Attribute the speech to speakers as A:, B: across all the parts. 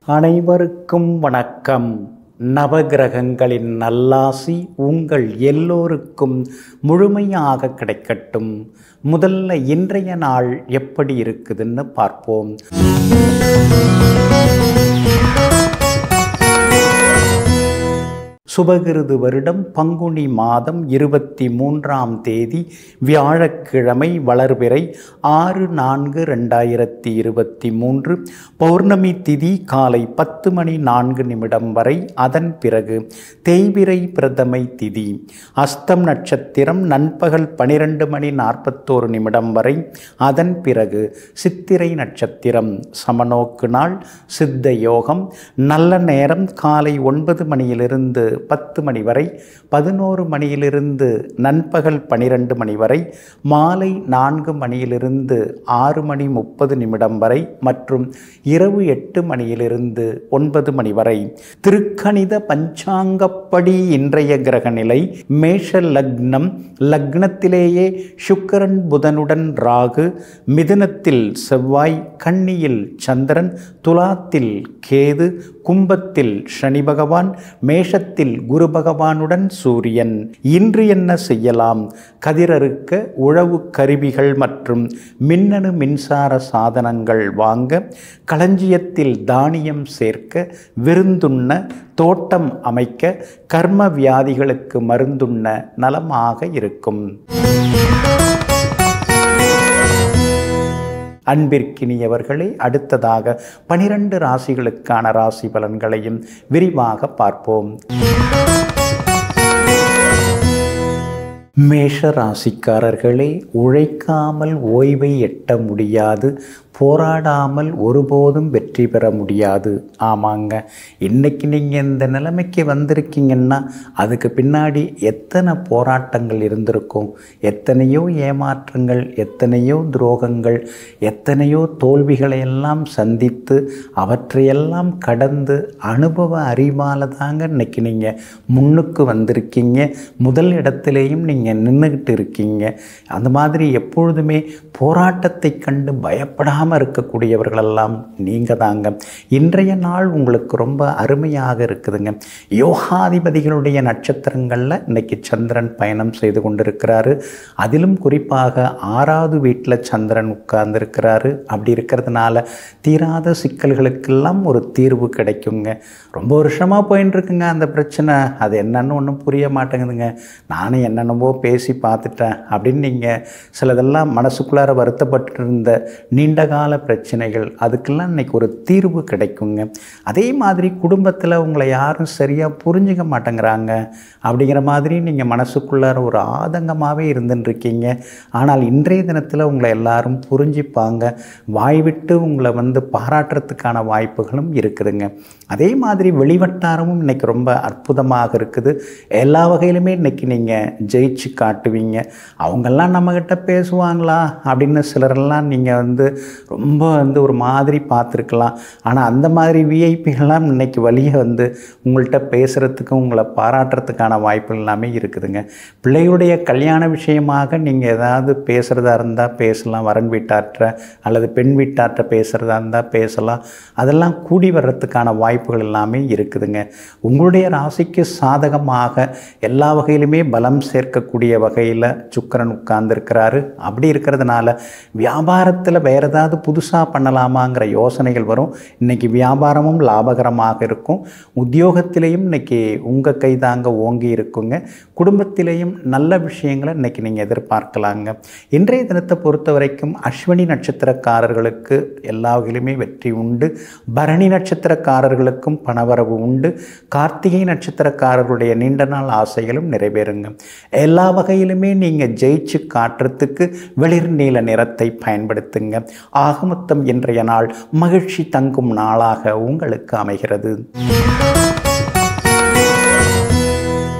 A: அனைவருக்கும் வணக்கம் நவகிரகங்களின் நல்லாசி உங்கள் எல்லோருக்கும் முழுமையாக கிடைக்கட்டும் முதல்ல இன்றைய நாள் எப்படி இருக்குதுன்னு பார்ப்போம் சுபகிருது வருடம் பங்குனி மாதம் இருபத்தி மூன்றாம் தேதி வியாழக்கிழமை வளர்பிறை ஆறு நான்கு ரெண்டாயிரத்தி இருபத்தி மூன்று பௌர்ணமி திதி காலை பத்து மணி நான்கு நிமிடம் வரை அதன் பிறகு தேய்பிரை பிரதமை திதி அஸ்தம் நட்சத்திரம் நண்பகல் பனிரெண்டு மணி நாற்பத்தோரு நிமிடம் வரை அதன் பிறகு சித்திரை நட்சத்திரம் சமநோக்கு நாள் சித்த யோகம் நல்ல நேரம் காலை ஒன்பது மணியிலிருந்து பத்து மணி வரை பதினோரு மணியிலிருந்து நண்பகல் பனிரெண்டு மணி வரை மாலை நான்கு மணியிலிருந்து ஆறு மணி முப்பது நிமிடம் வரை மற்றும் இரவு எட்டு மணியிலிருந்து ஒன்பது மணி வரை திருக்கணித பஞ்சாங்கப்படி இன்றைய கிரக நிலை மேஷ லக்னம் லக்னத்திலேயே சுக்கரன் புதனுடன் ராகு மிதுனத்தில் செவ்வாய் கன்னியில் சந்திரன் துலாத்தில் கேது கும்பத்தில் சனி பகவான் மேஷத்தில் குரு பகவானுடன் சூரியன் இன்று என்ன செய்யலாம் கதிரறுக்க உழவு கருவிகள் மற்றும் மின்னணு மின்சார சாதனங்கள் வாங்க களஞ்சியத்தில் தானியம் சேர்க்க விருந்துண்ண தோட்டம் அமைக்க கர்ம வியாதிகளுக்கு மருந்துண்ண நலமாக இருக்கும் அன்பிற்கினியவர்களே அடுத்ததாக பனிரெண்டு ராசிகளுக்கான ராசி பலன்களையும் விரிவாக பார்ப்போம் மேஷ ராசிக்காரர்களே உழைக்காமல் ஓய்வை எட்ட முடியாது போராடாமல் ஒருபோதும் வெற்றி பெற முடியாது ஆமாங்க இன்றைக்கி நீங்கள் இந்த நிலைமைக்கு வந்திருக்கீங்கன்னா அதுக்கு பின்னாடி எத்தனை போராட்டங்கள் இருந்திருக்கும் எத்தனையோ ஏமாற்றங்கள் எத்தனையோ துரோகங்கள் எத்தனையோ தோல்விகளை எல்லாம் சந்தித்து அவற்றையெல்லாம் கடந்து அனுபவ அறிவால் தாங்க இன்றைக்கி நீங்கள் முன்னுக்கு வந்திருக்கீங்க முதல் இடத்துலையும் நீங்கள் நின்றுக்கிட்டு இருக்கீங்க அந்த மாதிரி எப்பொழுதுமே போராட்டத்தை கண்டு பயப்படாமல் இல்லாமல் இருக்கக்கூடியவர்களெல்லாம் நீங்கள் தாங்க இன்றைய நாள் உங்களுக்கு ரொம்ப அருமையாக இருக்குதுங்க யோகாதிபதிகளுடைய நட்சத்திரங்களில் இன்னைக்கு சந்திரன் பயணம் செய்து கொண்டிருக்கிறாரு அதிலும் குறிப்பாக ஆறாவது வீட்டில் சந்திரன் உட்கார்ந்துருக்கிறாரு அப்படி இருக்கிறதுனால தீராத சிக்கல்களுக்கெல்லாம் ஒரு தீர்வு கிடைக்குங்க ரொம்ப வருஷமாக போயின்னு இருக்குங்க அந்த பிரச்சனை அது என்னன்னு ஒன்றும் புரிய மாட்டேங்குதுங்க நானும் என்னென்னவோ பேசி பார்த்துட்டேன் அப்படின்னு நீங்கள் சிலதெல்லாம் மனசுக்குள்ளார வருத்தப்பட்டு இருந்த நீண்ட கால பிரச்சனைகள் அதுக்கெல்லாம் இன்றைக்கி ஒரு தீர்வு கிடைக்குங்க அதே மாதிரி குடும்பத்தில் உங்களை யாரும் சரியாக புரிஞ்சுக்க மாட்டேங்கிறாங்க அப்படிங்கிற மாதிரி நீங்கள் மனசுக்குள்ளார ஒரு ஆதங்கமாகவே இருந்துட்டுருக்கீங்க ஆனால் இன்றைய தினத்தில் உங்களை எல்லாரும் புரிஞ்சுப்பாங்க வாய் விட்டு உங்களை வந்து பாராட்டுறதுக்கான வாய்ப்புகளும் இருக்குதுங்க அதே மாதிரி வெளிவட்டாரமும் இன்றைக்கி ரொம்ப அற்புதமாக இருக்குது எல்லா வகையிலுமே இன்றைக்கி நீங்கள் ஜெயிச்சு காட்டுவீங்க அவங்கெல்லாம் நம்மக்கிட்ட பேசுவாங்களா அப்படின்னு சிலரெல்லாம் நீங்கள் வந்து ரொம்ப வந்து ஒரு மாதிரி பார்த்துருக்கலாம் ஆனால் அந்த மாதிரி விஐபிகள்லாம் இன்றைக்கி வழியை வந்து உங்கள்கிட்ட பேசுகிறதுக்கும் உங்களை பாராட்டுறதுக்கான வாய்ப்பு எல்லாமே இருக்குதுங்க பிள்ளைகளுடைய கல்யாண விஷயமாக நீங்கள் ஏதாவது பேசுகிறதா இருந்தால் பேசலாம் வரன் வீட்டாற்ற அல்லது பெண் வீட்டாற்ற பேசுகிறதா இருந்தால் பேசலாம் அதெல்லாம் கூடி வர்றதுக்கான வாய்ப்புகள் எல்லாமே இருக்குதுங்க உங்களுடைய ராசிக்கு சாதகமாக எல்லா வகையிலுமே பலம் சேர்க்கக்கூடிய வகையில் சுக்கரன் உட்கார்ந்துருக்கிறாரு அப்படி இருக்கிறதுனால வியாபாரத்தில் வேறு ஏதாவது புதுசாக பண்ணலாமாங்கிற யோசனைகள் வரும் இன்றைக்கி வியாபாரமும் லாபகரமாக இருக்கும் உத்தியோகத்திலையும் இன்றைக்கி உங்கள் கைதாங்க ஓங்கி இருக்குங்க குடும்பத்திலையும் நல்ல விஷயங்களை இன்றைக்கி நீங்கள் எதிர்பார்க்கலாங்க இன்றைய தினத்தை பொறுத்த வரைக்கும் அஸ்வினி நட்சத்திரக்காரர்களுக்கு எல்லா வகையிலுமே வெற்றி உண்டு பரணி நட்சத்திரக்காரர்களுக்கும் பணவரவு உண்டு கார்த்திகை நட்சத்திரக்காரர்களுடைய நீண்ட நாள் ஆசைகளும் நிறைவேறுங்க எல்லா வகையிலுமே நீங்கள் ஜெயிச்சு காட்டுறதுக்கு வெளிர் நீல நிறத்தை பயன்படுத்துங்க ஆகமொத்தம் இன்றைய நாள் மகிழ்ச்சி தங்கும் நாளாக உங்களுக்கு அமைகிறது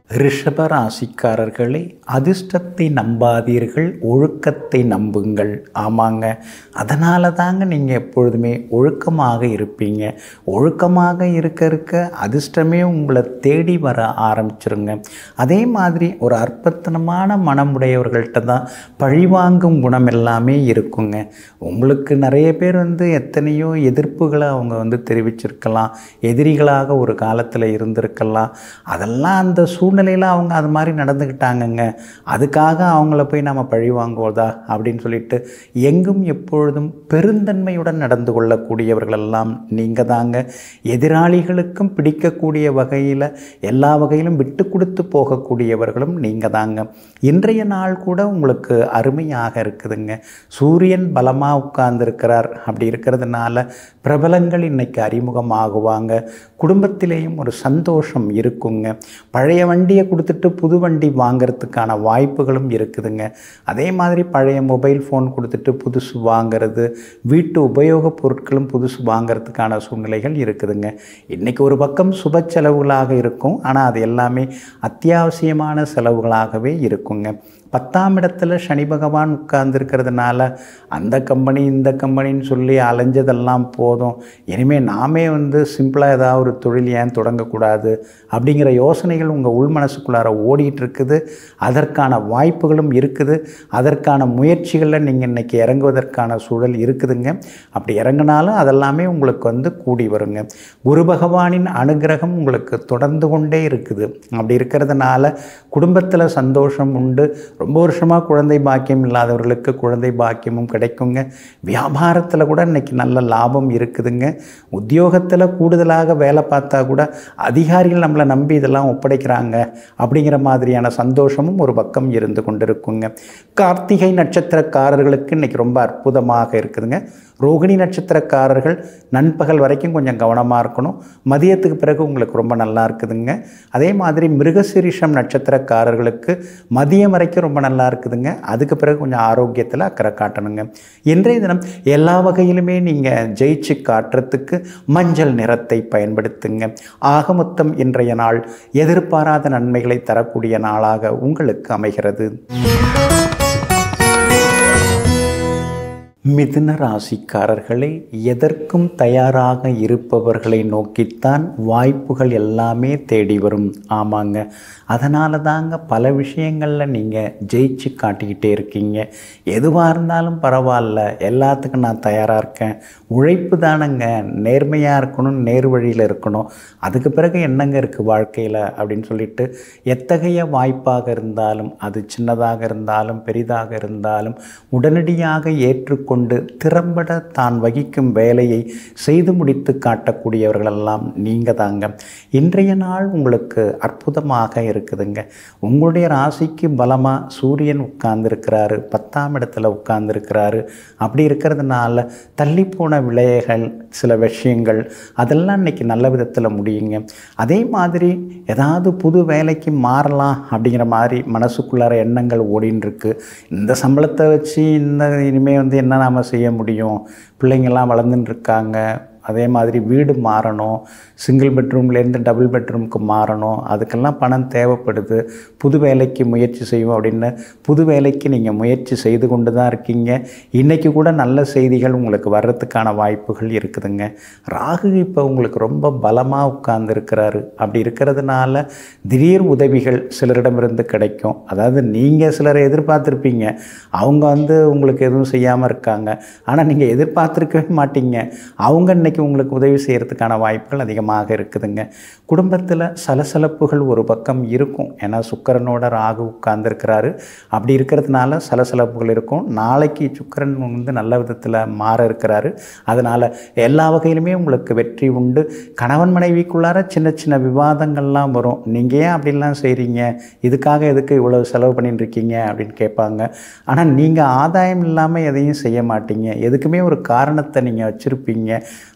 A: ரிஷப ராசிக்காரர்களே அதிர்ஷ்டத்தை நம்பாதீர்கள் ஒழுக்கத்தை நம்புங்கள் ஆமாங்க அதனால தாங்க நீங்கள் எப்பொழுதுமே ஒழுக்கமாக இருப்பீங்க ஒழுக்கமாக இருக்க இருக்க அதிர்ஷ்டமே உங்களை தேடி வர ஆரம்பிச்சிருங்க அதே மாதிரி ஒரு அற்பத்தனமான மனமுடையவர்கள்ட்ட தான் பழிவாங்கும் குணம் எல்லாமே இருக்குங்க உங்களுக்கு நிறைய பேர் வந்து எத்தனையோ எதிர்ப்புகளை அவங்க வந்து தெரிவிச்சிருக்கலாம் எதிரிகளாக ஒரு காலத்தில் இருந்திருக்கலாம் அதெல்லாம் அந்த சூழ்நிலையில் அவங்க அது மாதிரி நடந்துக்கிட்டாங்கங்க அதுக்காக அவங்கள போய் நம்ம பழி வாங்குவதா அப்படின்னு சொல்லிட்டு எங்கும் எப்பொழுதும் பெருந்தன்மையுடன் நடந்து கொள்ளக்கூடியவர்களெல்லாம் நீங்கள் தாங்க எதிராளிகளுக்கும் பிடிக்கக்கூடிய வகையில் எல்லா வகையிலும் விட்டு கொடுத்து போகக்கூடியவர்களும் நீங்கள் தாங்க இன்றைய நாள் கூட உங்களுக்கு அருமையாக இருக்குதுங்க சூரியன் பலமாக உட்கார்ந்துருக்கிறார் அப்படி இருக்கிறதுனால பிரபலங்கள் இன்னைக்கு அறிமுகமாகுவாங்க குடும்பத்திலேயும் ஒரு சந்தோஷம் இருக்குங்க பழைய வண்டியை கொடுத்துட்டு புது வண்டி வாங்கிறதுக்கான வாய்ப்புகளும் இருக்குதுங்க அதே மாதிரி பழைய மொபைல் ஃபோன் கொடுத்துட்டு புதுசு வாங்கிறது வீட்டு உபயோகப் பொருட்களும் புதுசு வாங்கிறதுக்கான சூழ்நிலைகள் இருக்குதுங்க இன்றைக்கி ஒரு பக்கம் சுப செலவுகளாக இருக்கும் ஆனால் அது எல்லாமே அத்தியாவசியமான செலவுகளாகவே இருக்குங்க பத்தாம் இடத்துல சனி பகவான் உட்கார்ந்துருக்கிறதுனால அந்த கம்பெனி இந்த கம்பெனின்னு சொல்லி அலைஞ்சதெல்லாம் போதும் இனிமேல் நாமே வந்து சிம்பிளாக ஏதாவது ஒரு தொழில் ஏன் தொடங்கக்கூடாது அப்படிங்கிற யோசனைகள் உங்கள் உள் மனசுக்குள்ளார ஓடிட்டு இருக்குது அதற்கான வாய்ப்புகளும் இருக்குது அதற்கான முயற்சிகளில் நீங்கள் இன்றைக்கி இறங்குவதற்கான சூழல் இருக்குதுங்க அப்படி இறங்கினாலும் அதெல்லாமே உங்களுக்கு வந்து கூடி வருங்க குரு பகவானின் அனுகிரகம் உங்களுக்கு தொடர்ந்து கொண்டே இருக்குது அப்படி இருக்கிறதுனால குடும்பத்தில் சந்தோஷம் உண்டு ரொம்ப வருஷமாக குழந்தை பாக்கியம் இல்லாதவர்களுக்கு குழந்தை பாக்கியமும் கிடைக்குங்க வியாபாரத்தில் கூட இன்றைக்கி நல்ல லாபம் இருக்குதுங்க உத்தியோகத்தில் கூடுதலாக வேலை பார்த்தா கூட அதிகாரிகள் நம்மளை நம்பி இதெல்லாம் ஒப்படைக்கிறாங்க அப்படிங்கிற மாதிரியான சந்தோஷமும் ஒரு பக்கம் இருந்து கொண்டிருக்குங்க கார்த்திகை நட்சத்திரக்காரர்களுக்கு இன்றைக்கி ரொம்ப அற்புதமாக இருக்குதுங்க ரோகிணி நட்சத்திரக்காரர்கள் நண்பகல் வரைக்கும் கொஞ்சம் கவனமாக இருக்கணும் மதியத்துக்கு பிறகு உங்களுக்கு ரொம்ப நல்லா இருக்குதுங்க அதே மாதிரி மிருகசிரிஷம் நட்சத்திரக்காரர்களுக்கு மதியம் வரைக்கும் ரொம்ப நல்லா இருக்குதுங்க அதுக்கு பிறகு கொஞ்சம் ஆரோக்கியத்தில் அக்கறை காட்டணுங்க இன்றைய தினம் எல்லா வகையிலுமே நீங்கள் ஜெயிச்சு காட்டுறதுக்கு மஞ்சள் நிறத்தை பயன்படுத்துங்க ஆக மொத்தம் இன்றைய நாள் எதிர்பாராத நன்மைகளை தரக்கூடிய நாளாக உங்களுக்கு அமைகிறது மிதுன ராசிக்காரர்களே எதற்கும் தயாராக இருப்பவர்களை நோக்கித்தான் வாய்ப்புகள் எல்லாமே தேடி வரும் ஆமாங்க அதனால தாங்க பல விஷயங்களில் நீங்கள் ஜெயிச்சு காட்டிக்கிட்டே இருக்கீங்க எதுவாக இருந்தாலும் பரவாயில்ல எல்லாத்துக்கும் நான் தயாராக இருக்கேன் உழைப்பு தானங்க நேர்மையாக இருக்கணும் நேர் வழியில் இருக்கணும் அதுக்கு பிறகு என்னங்க இருக்குது வாழ்க்கையில் அப்படின்னு சொல்லிட்டு எத்தகைய வாய்ப்பாக இருந்தாலும் அது சின்னதாக இருந்தாலும் பெரிதாக இருந்தாலும் உடனடியாக ஏற்றுக்கொண்டு திறம்பட தான் வகிக்கும் வேலையை செய்து முடித்து காட்டக்கூடியவர்களெல்லாம் நீங்கள் தாங்க இன்றைய நாள் உங்களுக்கு அற்புதமாக இருக்குதுங்க உங்களுடைய ராசிக்கு பலமாக சூரியன் உட்கார்ந்துருக்கிறாரு பத்தாம் இடத்துல உட்கார்ந்துருக்கிறாரு அப்படி இருக்கிறதுனால தள்ளிப்போன விளையகள் சில விஷயங்கள் அதெல்லாம் இன்னைக்கு நல்ல விதத்தில் முடியுங்க அதே மாதிரி ஏதாவது புது வேலைக்கு மாறலாம் அப்படிங்கிற மாதிரி மனசுக்குள்ளார எண்ணங்கள் ஓடின்னு இருக்கு இந்த சம்பளத்தை வச்சு இந்த இனிமேல் வந்து என்ன நாம் செய்ய முடியும் பிள்ளைங்கள்லாம் வளர்ந்துன்னு இருக்காங்க அதே மாதிரி வீடு மாறணும் சிங்கிள் பெட்ரூம்லேருந்து டபுள் பெட்ரூமுக்கு மாறணும் அதுக்கெல்லாம் பணம் தேவைப்படுது புது வேலைக்கு முயற்சி செய்வோம் அப்படின்னு புது வேலைக்கு நீங்கள் முயற்சி செய்து கொண்டு தான் இருக்கீங்க இன்றைக்கி கூட நல்ல செய்திகள் உங்களுக்கு வர்றதுக்கான வாய்ப்புகள் இருக்குதுங்க ராகு இப்போ உங்களுக்கு ரொம்ப பலமாக உட்கார்ந்துருக்கிறாரு அப்படி இருக்கிறதுனால திடீர் உதவிகள் சிலரிடமிருந்து கிடைக்கும் அதாவது நீங்கள் சிலரை எதிர்பார்த்துருப்பீங்க அவங்க வந்து உங்களுக்கு எதுவும் செய்யாமல் இருக்காங்க ஆனால் நீங்கள் எதிர்பார்த்துருக்கவே மாட்டீங்க அவங்க இன்னைக்கு உங்களுக்கு உதவி செய்கிறதுக்கான வாய்ப்புகள் அதிகமாக இருக்குதுங்க குடும்பத்தில் சலசலப்புகள் ஒரு பக்கம் இருக்கும் ஏன்னா சுக்கரனோட ராகு உட்கார்ந்துருக்கிறாரு அப்படி இருக்கிறதுனால சலசலப்புகள் இருக்கும் நாளைக்கு சுக்கரன் வந்து நல்ல விதத்தில் மாற இருக்கிறாரு அதனால் எல்லா வகையிலுமே உங்களுக்கு வெற்றி உண்டு கணவன் மனைவிக்குள்ளார சின்ன சின்ன விவாதங்கள்லாம் வரும் நீங்கள் ஏன் அப்படிலாம் செய்கிறீங்க இதுக்காக எதுக்கு இவ்வளோ செலவு பண்ணிட்டு இருக்கீங்க அப்படின்னு கேட்பாங்க ஆனால் நீங்கள் ஆதாயம் இல்லாமல் எதையும் செய்ய மாட்டீங்க எதுக்குமே ஒரு காரணத்தை நீங்கள் வச்சுருப்பீங்க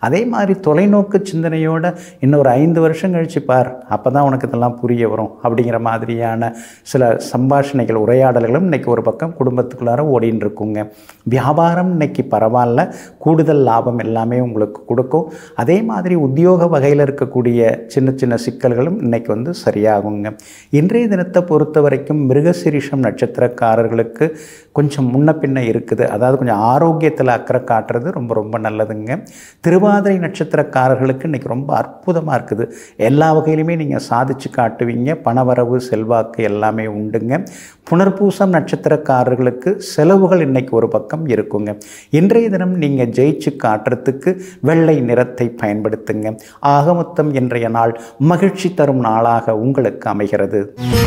A: அதே மாதிரி தொலைநோக்கு சிந்தனையோட இன்னொரு ஐந்து வருஷம் கழிச்சு பார் அப்போ தான் உனக்கு இதெல்லாம் புரிய வரும் அப்படிங்கிற மாதிரியான சில சம்பாஷணைகள் உரையாடல்களும் இன்னைக்கு ஒரு பக்கம் குடும்பத்துக்குள்ளார ஓடின்னு இருக்குங்க வியாபாரம் இன்னைக்கு பரவாயில்ல கூடுதல் லாபம் எல்லாமே உங்களுக்கு கொடுக்கும் அதே மாதிரி உத்தியோக வகையில் இருக்கக்கூடிய சின்ன சின்ன சிக்கல்களும் இன்னைக்கு வந்து சரியாகுங்க இன்றைய தினத்தை பொறுத்த வரைக்கும் மிருகசிரிஷம் நட்சத்திரக்காரர்களுக்கு கொஞ்சம் முன்ன பின்ன இருக்குது அதாவது கொஞ்சம் ஆரோக்கியத்தில் அக்கறை காட்டுறது ரொம்ப ரொம்ப நல்லதுங்க திருவாதிரை நட்சத்திரக்காரர்களுக்கு இன்றைக்கி ரொம்ப அற்புதமாக இருக்குது எல்லா வகையிலுமே நீங்கள் சாதிச்சு காட்டுவீங்க பணவரவு செல்வாக்கு எல்லாமே உண்டுங்க புனர்பூசம் நட்சத்திரக்காரர்களுக்கு செலவுகள் இன்னைக்கு ஒரு பக்கம் இருக்குங்க இன்றைய தினம் நீங்கள் ஜெயிச்சு காட்டுறதுக்கு வெள்ளை நிறத்தை பயன்படுத்துங்க ஆகமொத்தம் இன்றைய நாள் மகிழ்ச்சி தரும் நாளாக உங்களுக்கு அமைகிறது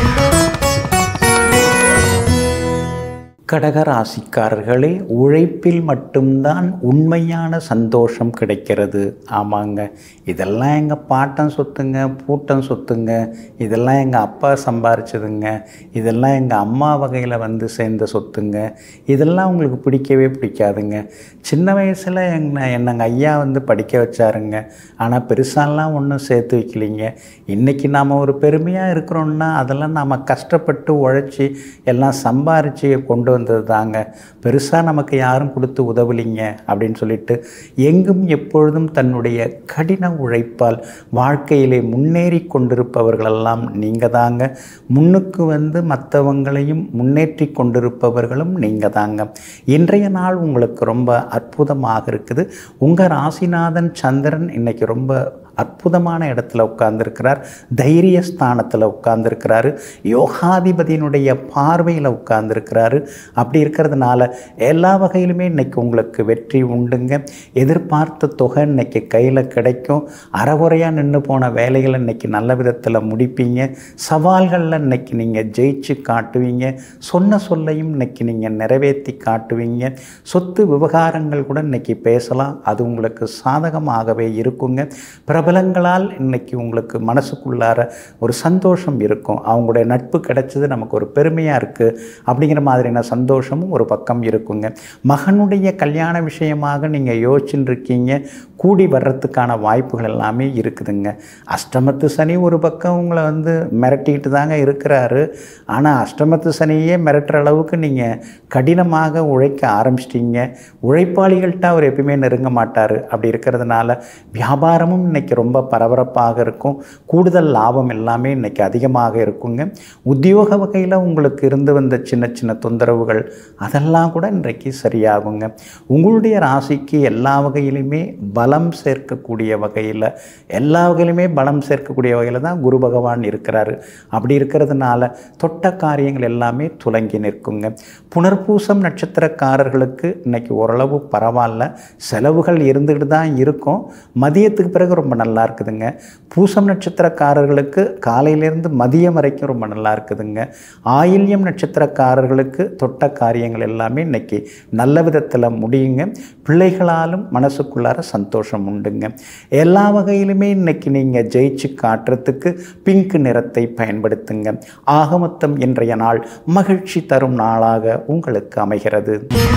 A: கடகராசிக்காரர்களே உழைப்பில் மட்டும்தான் உண்மையான சந்தோஷம் கிடைக்கிறது ஆமாங்க இதெல்லாம் எங்கள் பாட்டன் சொத்துங்க பூட்டன் சொத்துங்க இதெல்லாம் எங்கள் அப்பா சம்பாரிச்சதுங்க இதெல்லாம் எங்கள் அம்மா வகையில் வந்து சேர்ந்த சொத்துங்க இதெல்லாம் உங்களுக்கு பிடிக்கவே பிடிக்காதுங்க சின்ன வயசில் என்ன என்னங்க ஐயா வந்து படிக்க வச்சாருங்க ஆனால் பெருசாலாம் ஒன்றும் சேர்த்து வைக்கலிங்க இன்றைக்கி நாம் ஒரு பெருமையாக இருக்கிறோன்னா அதெல்லாம் நாம் கஷ்டப்பட்டு உழைச்சி எல்லாம் சம்பாரித்து கொண்டு வந்தது தாங்க பெருசாக நமக்கு யாரும் கொடுத்து உதவலிங்க அப்படின்னு சொல்லிட்டு எங்கும் எப்பொழுதும் தன்னுடைய கடின உழைப்பால் வாழ்க்கையிலே முன்னேறி கொண்டிருப்பவர்களெல்லாம் நீங்கள் தாங்க முன்னுக்கு வந்து மற்றவங்களையும் முன்னேற்றி கொண்டிருப்பவர்களும் நீங்கள் தாங்க இன்றைய நாள் உங்களுக்கு ரொம்ப அற்புதமாக இருக்குது உங்கள் ராசிநாதன் சந்திரன் இன்னைக்கு ரொம்ப அற்புதமான இடத்துல உட்கார்ந்துருக்கிறார் தைரிய ஸ்தானத்தில் உட்கார்ந்துருக்கிறாரு யோகாதிபதியினுடைய பார்வையில் உட்கார்ந்துருக்கிறாரு அப்படி இருக்கிறதுனால எல்லா வகையிலுமே இன்னைக்கு உங்களுக்கு வெற்றி உண்டுங்க எதிர்பார்த்த தொகை இன்னைக்கு கையில் கிடைக்கும் அறகுறையாக நின்று போன வேலைகளை இன்னைக்கு நல்ல விதத்தில் முடிப்பீங்க சவால்களில் இன்னைக்கு நீங்கள் ஜெயிச்சு காட்டுவீங்க சொன்ன சொல்லையும் இன்னைக்கு நீங்கள் நிறைவேற்றி காட்டுவீங்க சொத்து விவகாரங்கள் கூட இன்னைக்கு பேசலாம் அது உங்களுக்கு சாதகமாகவே இருக்குங்க பிரபலங்களால் இன்னைக்கு உங்களுக்கு மனசுக்குள்ளார ஒரு சந்தோஷம் இருக்கும் அவங்களுடைய நட்பு கிடைச்சது நமக்கு ஒரு பெருமையாக இருக்குது அப்படிங்கிற மாதிரியான சந்தோஷமும் ஒரு பக்கம் இருக்குங்க மகனுடைய கல்யாண விஷயமாக நீங்கள் யோசிச்சுட்டு இருக்கீங்க கூடி வர்றதுக்கான வாய்ப்புகள் எல்லாமே இருக்குதுங்க அஷ்டமத்து சனி ஒரு பக்கம் உங்களை வந்து மிரட்டிக்கிட்டு தாங்க இருக்கிறாரு ஆனால் அஷ்டமத்து சனியே மிரட்டுற அளவுக்கு நீங்கள் கடினமாக உழைக்க ஆரம்பிச்சிட்டீங்க உழைப்பாளிகள்கிட்ட அவர் எப்பயுமே நெருங்க மாட்டார் அப்படி இருக்கிறதுனால வியாபாரமும் இன்னைக்கு ரொம்ப பரபரப்பாக இருக்கும் கூடுதல் லாபம் எல்லாமே இன்னைக்கு அதிகமாக இருக்குங்க உத்தியோக வகையில் உங்களுக்கு இருந்து வந்த சின்ன சின்ன தொந்தரவுகள் அதெல்லாம் கூட இன்றைக்கு சரியாகுங்க உங்களுடைய ராசிக்கு எல்லா வகையிலுமே பலம் சேர்க்கக்கூடிய வகையில் எல்லா வகையிலுமே பலம் சேர்க்கக்கூடிய வகையில் தான் குரு பகவான் இருக்கிறாரு அப்படி இருக்கிறதுனால தொட்ட காரியங்கள் எல்லாமே துலங்கி நிற்குங்க புனர்பூசம் நட்சத்திரக்காரர்களுக்கு இன்னைக்கு ஓரளவு பரவாயில்ல செலவுகள் இருந்துக்கிட்டு தான் இருக்கும் மதியத்துக்கு பிறகு ரொம்ப நல்லா இருக்குதுங்க பூசம் நட்சத்திரக்காரர்களுக்கு காலையிலேருந்து மதியம் வரைக்கும் ரொம்ப நல்லா இருக்குதுங்க ஆயில்யம் நட்சத்திரக்காரர்களுக்கு தொட்ட காரியங்கள் எல்லாமே இன்னைக்கு நல்ல விதத்தில் முடியுங்க பிள்ளைகளாலும் மனசுக்குள்ளார சந்தோஷம் உண்டுங்க எல்லா வகையிலுமே இன்னைக்கு நீங்கள் ஜெயிச்சு காட்டுறதுக்கு பிங்க் நிறத்தை பயன்படுத்துங்க ஆகமொத்தம் இன்றைய நாள் மகிழ்ச்சி தரும் நாளாக உங்களுக்கு அமைகிறது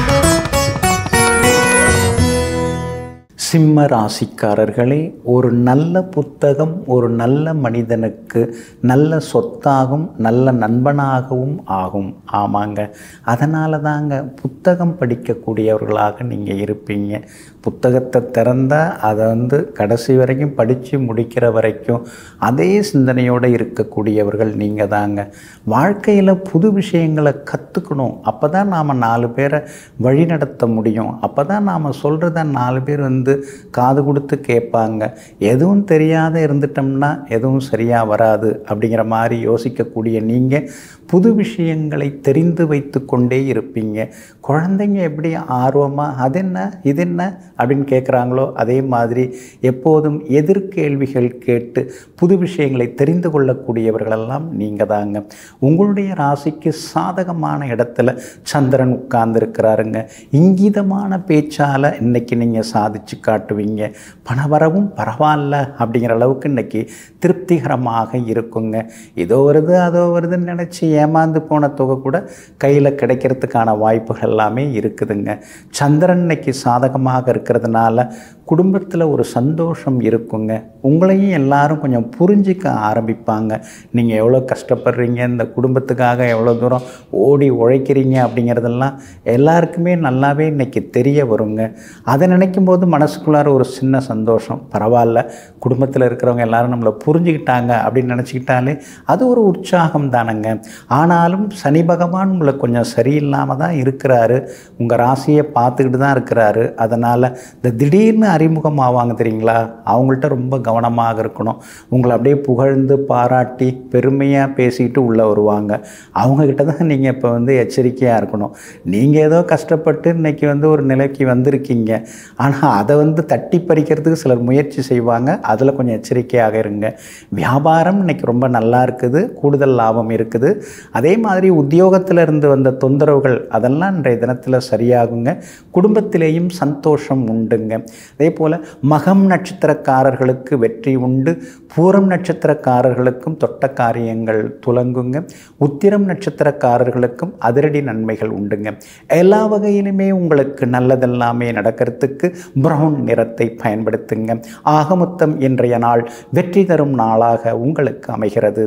A: சிம்ம ராசிக்காரர்களே ஒரு நல்ல புத்தகம் ஒரு நல்ல மனிதனுக்கு நல்ல சொத்தாகும் நல்ல நண்பனாகவும் ஆகும் ஆமாங்க அதனால தாங்க புத்தகம் படிக்கக்கூடியவர்களாக நீங்கள் இருப்பீங்க புத்தகத்தை திறந்தால் அதை வந்து கடைசி வரைக்கும் படித்து முடிக்கிற வரைக்கும் அதே சிந்தனையோடு இருக்கக்கூடியவர்கள் நீங்கள் தாங்க வாழ்க்கையில் புது விஷயங்களை கற்றுக்கணும் அப்போ தான் நாம் நாலு பேரை வழிநடத்த முடியும் அப்போ தான் நாம் சொல்கிறத நாலு பேர் வந்து காது கொடுத்து கேட்பாங்க எதுவும் தெரியாத இருந்துட்டோம்னா எதுவும் சரியாக வராது அப்படிங்கிற மாதிரி யோசிக்கக்கூடிய நீங்கள் புது விஷயங்களை தெரிந்து வைத்து கொண்டே இருப்பீங்க குழந்தைங்க எப்படி ஆர்வமாக அது என்ன இது என்ன அப்படின்னு கேட்குறாங்களோ அதே மாதிரி எப்போதும் எதிர்கேள்விகள் கேட்டு புது விஷயங்களை தெரிந்து கொள்ளக்கூடியவர்களெல்லாம் நீங்கள் தாங்க உங்களுடைய ராசிக்கு சாதகமான இடத்துல சந்திரன் உட்கார்ந்துருக்கிறாருங்க இங்கீதமான பேச்சால் இன்னைக்கு நீங்கள் சாதிச்சு காட்டுவீங்க பணவரவும் பரவாயில்ல அப்படிங்கிற அளவுக்கு இன்னைக்கு திருப்திகரமாக இருக்குங்க இதோ வருது அதோ வருதுன்னு நினச்சி ஏமாந்து போன தொகை கூட கையில் கிடைக்கிறதுக்கான வாய்ப்புகள் எல்லாமே இருக்குதுங்க சந்திரன் இன்னைக்கு சாதகமாக இருக்கிறதுனால குடும்பத்தில் ஒரு சந்தோஷம் இருக்குங்க உங்களையும் எல்லாரும் கொஞ்சம் புரிஞ்சிக்க ஆரம்பிப்பாங்க நீங்கள் எவ்வளோ கஷ்டப்படுறீங்க இந்த குடும்பத்துக்காக எவ்வளோ தூரம் ஓடி உழைக்கிறீங்க அப்படிங்கிறதெல்லாம் எல்லாருக்குமே நல்லாவே இன்னைக்கு தெரிய வருங்க அதை நினைக்கும் போது மனசுக்குள்ளார ஒரு சின்ன சந்தோஷம் பரவாயில்ல குடும்பத்தில் இருக்கிறவங்க எல்லாரும் நம்மளை புரிஞ்சுக்கிட்டாங்க அப்படின்னு நினச்சிக்கிட்டாலே அது ஒரு உற்சாகம் தானங்க ஆனாலும் சனி பகவான் உங்களை கொஞ்சம் சரியில்லாமல் தான் இருக்கிறாரு உங்கள் ராசியை பார்த்துக்கிட்டு தான் இருக்கிறாரு அதனால் இந்த திடீர்னு அறிமுகம் ஆவாங்க தெரியுங்களா அவங்கள்ட்ட ரொம்ப கவனமாக இருக்கணும் உங்களை அப்படியே புகழ்ந்து பாராட்டி பெருமையாக பேசிட்டு உள்ளே வருவாங்க அவங்கக்கிட்ட தான் நீங்கள் இப்போ வந்து எச்சரிக்கையாக இருக்கணும் நீங்கள் ஏதோ கஷ்டப்பட்டு இன்னைக்கு வந்து ஒரு நிலைக்கு வந்திருக்கீங்க ஆனால் அதை வந்து தட்டி பறிக்கிறதுக்கு சிலர் முயற்சி செய்வாங்க அதில் கொஞ்சம் எச்சரிக்கையாக இருங்க வியாபாரம் இன்னைக்கு ரொம்ப நல்லா இருக்குது கூடுதல் லாபம் இருக்குது அதே மாதிரி உத்தியோகத்தில் இருந்து வந்த தொந்தரவுகள் அதெல்லாம் இன்றைய தினத்தில் சரியாகுங்க குடும்பத்திலேயும் சந்தோஷம் உண்டுங்க அதே போல் மகம் நட்சத்திரக்காரர்களுக்கு வெற்றி உண்டு பூரம் நட்சத்திரக்காரர்களுக்கும் தொட்ட காரியங்கள் துலங்குங்க உத்திரம் நட்சத்திரக்காரர்களுக்கும் அதிரடி நன்மைகள் உண்டுங்க எல்லா வகையிலுமே உங்களுக்கு நல்லதெல்லாமே நடக்கிறதுக்கு பிரவுன் நிறத்தை பயன்படுத்துங்க ஆகமொத்தம் இன்றைய நாள் வெற்றி தரும் நாளாக உங்களுக்கு அமைகிறது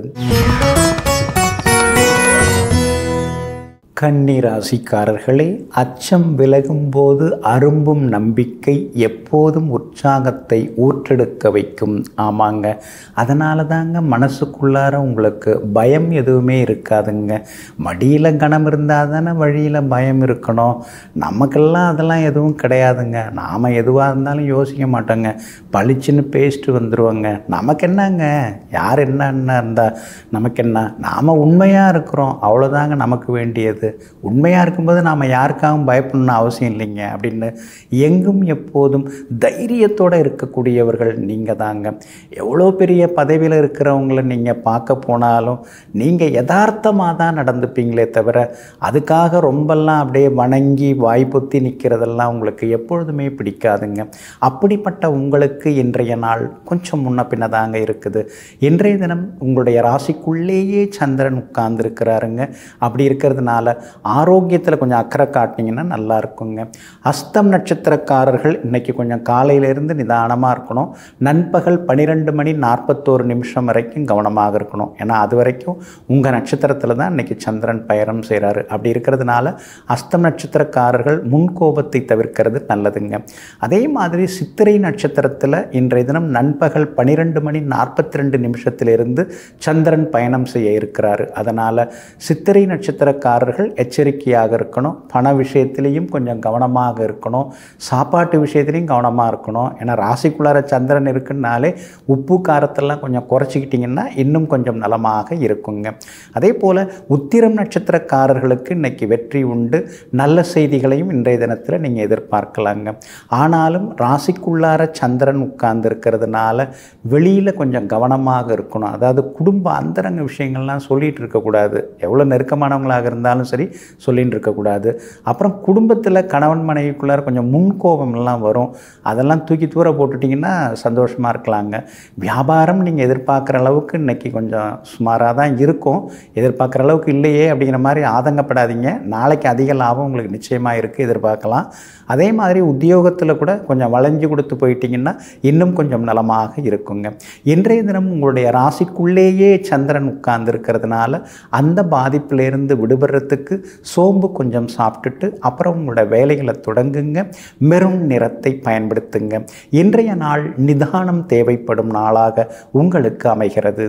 A: கன்னி ராசிக்காரர்களே அச்சம் விலகும்போது அரும்பும் நம்பிக்கை எப்போதும் உற்சாகத்தை ஊற்றெடுக்க வைக்கும் ஆமாங்க அதனால தாங்க மனசுக்குள்ளார உங்களுக்கு பயம் எதுவுமே இருக்காதுங்க மடியில் கணம் இருந்தால் தானே வழியில் பயம் இருக்கணும் நமக்கெல்லாம் அதெல்லாம் எதுவும் கிடையாதுங்க நாம் எதுவாக இருந்தாலும் யோசிக்க மாட்டோங்க பளிச்சுன்னு பேசிட்டு வந்துடுவோங்க நமக்கு என்னங்க யார் என்ன என்ன இருந்தால் நமக்கு என்ன நாம் உண்மையாக இருக்கிறோம் அவ்வளோதாங்க நமக்கு வேண்டியது உண்மையாக இருக்கும்போது நாம் யாருக்காகவும் பயப்படணும்னு அவசியம் இல்லைங்க அப்படின்னு எங்கும் எப்போதும் தைரியத்தோடு இருக்கக்கூடியவர்கள் நீங்கள் தாங்க எவ்வளோ பெரிய பதவியில் இருக்கிறவங்கள நீங்கள் பார்க்க போனாலும் நீங்கள் யதார்த்தமாக தான் நடந்துப்பீங்களே தவிர அதுக்காக ரொம்பலாம் அப்படியே வணங்கி வாய்ப்புத்தி நிற்கிறதெல்லாம் உங்களுக்கு எப்பொழுதுமே பிடிக்காதுங்க அப்படிப்பட்ட உங்களுக்கு இன்றைய நாள் கொஞ்சம் முன்ன பின்ன தாங்க இருக்குது இன்றைய தினம் உங்களுடைய ராசிக்குள்ளேயே சந்திரன் உட்கார்ந்துருக்கிறாருங்க அப்படி இருக்கிறதுனால ஆரோக்கியத்தில் கொஞ்சம் அக்கறை காட்டினீங்கன்னா நல்லா இருக்குங்க அஸ்தம் நட்சத்திரக்காரர்கள் இன்னைக்கு கொஞ்சம் காலையிலேருந்து நிதானமாக இருக்கணும் நண்பகல் பன்னிரெண்டு மணி நாற்பத்தோரு நிமிஷம் வரைக்கும் கவனமாக இருக்கணும் ஏன்னா அது வரைக்கும் உங்கள் நட்சத்திரத்தில் தான் இன்னைக்கு சந்திரன் பயணம் செய்கிறாரு அப்படி இருக்கிறதுனால அஸ்தம் நட்சத்திரக்காரர்கள் முன்கோபத்தை தவிர்க்கிறது நல்லதுங்க அதே மாதிரி சித்திரை நட்சத்திரத்தில் இன்றைய தினம் நண்பகல் பன்னிரெண்டு மணி நாற்பத்தி ரெண்டு நிமிஷத்திலிருந்து சந்திரன் பயணம் செய்ய இருக்கிறாரு அதனால் சித்திரை நட்சத்திரக்காரர்கள் எச்சரிக்கையாக இருக்கணும் பண விஷயத்திலையும் கொஞ்சம் கவனமாக இருக்கணும் சாப்பாட்டு விஷயத்துலையும் கவனமாக இருக்கணும் ஏன்னா ராசிக்குள்ளார சந்திரன் இருக்குன்னாலே உப்பு காரத்தெல்லாம் கொஞ்சம் குறைச்சிக்கிட்டிங்கன்னா இன்னும் கொஞ்சம் நலமாக இருக்குங்க அதே போல் உத்திரம் நட்சத்திரக்காரர்களுக்கு இன்னைக்கு வெற்றி உண்டு நல்ல செய்திகளையும் இன்றைய தினத்தில் நீங்கள் எதிர்பார்க்கலாங்க ஆனாலும் ராசிக்குள்ளார சந்திரன் உட்கார்ந்து இருக்கிறதுனால வெளியில் கொஞ்சம் கவனமாக இருக்கணும் அதாவது குடும்ப அந்தரங்க விஷயங்கள்லாம் சொல்லிகிட்டு இருக்கக்கூடாது எவ்வளோ நெருக்கமானவங்களாக இருந்தாலும் சரி சொல்லின்னு இருக்கக்கூடாது அப்புறம் குடும்பத்தில் கணவன் மனைவிக்குள்ளார கொஞ்சம் முன்கோபம்லாம் வரும் அதெல்லாம் தூக்கி தூர போட்டுட்டிங்கன்னா சந்தோஷமாக இருக்கலாங்க வியாபாரம் நீங்கள் எதிர்பார்க்குற அளவுக்கு இன்றைக்கி கொஞ்சம் சுமாராக தான் இருக்கும் எதிர்பார்க்குற அளவுக்கு இல்லையே அப்படிங்கிற மாதிரி ஆதங்கப்படாதீங்க நாளைக்கு அதிக லாபம் உங்களுக்கு நிச்சயமாக இருக்குது எதிர்பார்க்கலாம் அதே மாதிரி உத்தியோகத்தில் கூட கொஞ்சம் வளைஞ்சு கொடுத்து போயிட்டீங்கன்னா இன்னும் கொஞ்சம் நலமாக இருக்குங்க இன்றைய தினம் உங்களுடைய ராசிக்குள்ளேயே சந்திரன் உட்கார்ந்து இருக்கிறதுனால அந்த பாதிப்பிலிருந்து விடுபடுறதுக்கு சோம்பு கொஞ்சம் சாப்பிட்டுட்டு அப்புறம் உங்களோட வேலைகளை தொடங்குங்க மெரும் நிறத்தை பயன்படுத்துங்க இன்றைய நாள் நிதானம் தேவைப்படும் நாளாக உங்களுக்கு அமைகிறது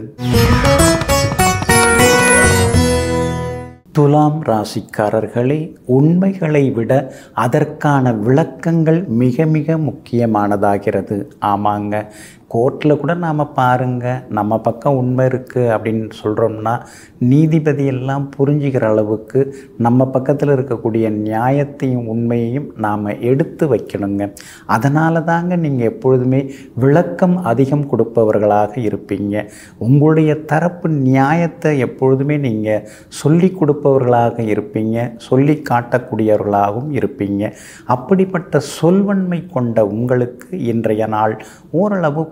A: துலாம் ராசிக்காரர்களே உண்மைகளை விட அதற்கான விளக்கங்கள் மிக மிக முக்கியமானதாகிறது ஆமாங்க கோர்ட்டில் கூட நாம் பாருங்கள் நம்ம பக்கம் உண்மை இருக்குது அப்படின்னு சொல்கிறோம்னா நீதிபதி எல்லாம் புரிஞ்சுக்கிற அளவுக்கு நம்ம பக்கத்தில் இருக்கக்கூடிய நியாயத்தையும் உண்மையையும் நாம் எடுத்து வைக்கணுங்க அதனால தாங்க நீங்கள் எப்பொழுதுமே விளக்கம் அதிகம் கொடுப்பவர்களாக இருப்பீங்க உங்களுடைய தரப்பு நியாயத்தை எப்பொழுதுமே நீங்கள் சொல்லி கொடுப்பவர்களாக இருப்பீங்க சொல்லி காட்டக்கூடியவர்களாகவும் இருப்பீங்க அப்படிப்பட்ட சொல்வன்மை கொண்ட உங்களுக்கு இன்றைய நாள் ஓரளவு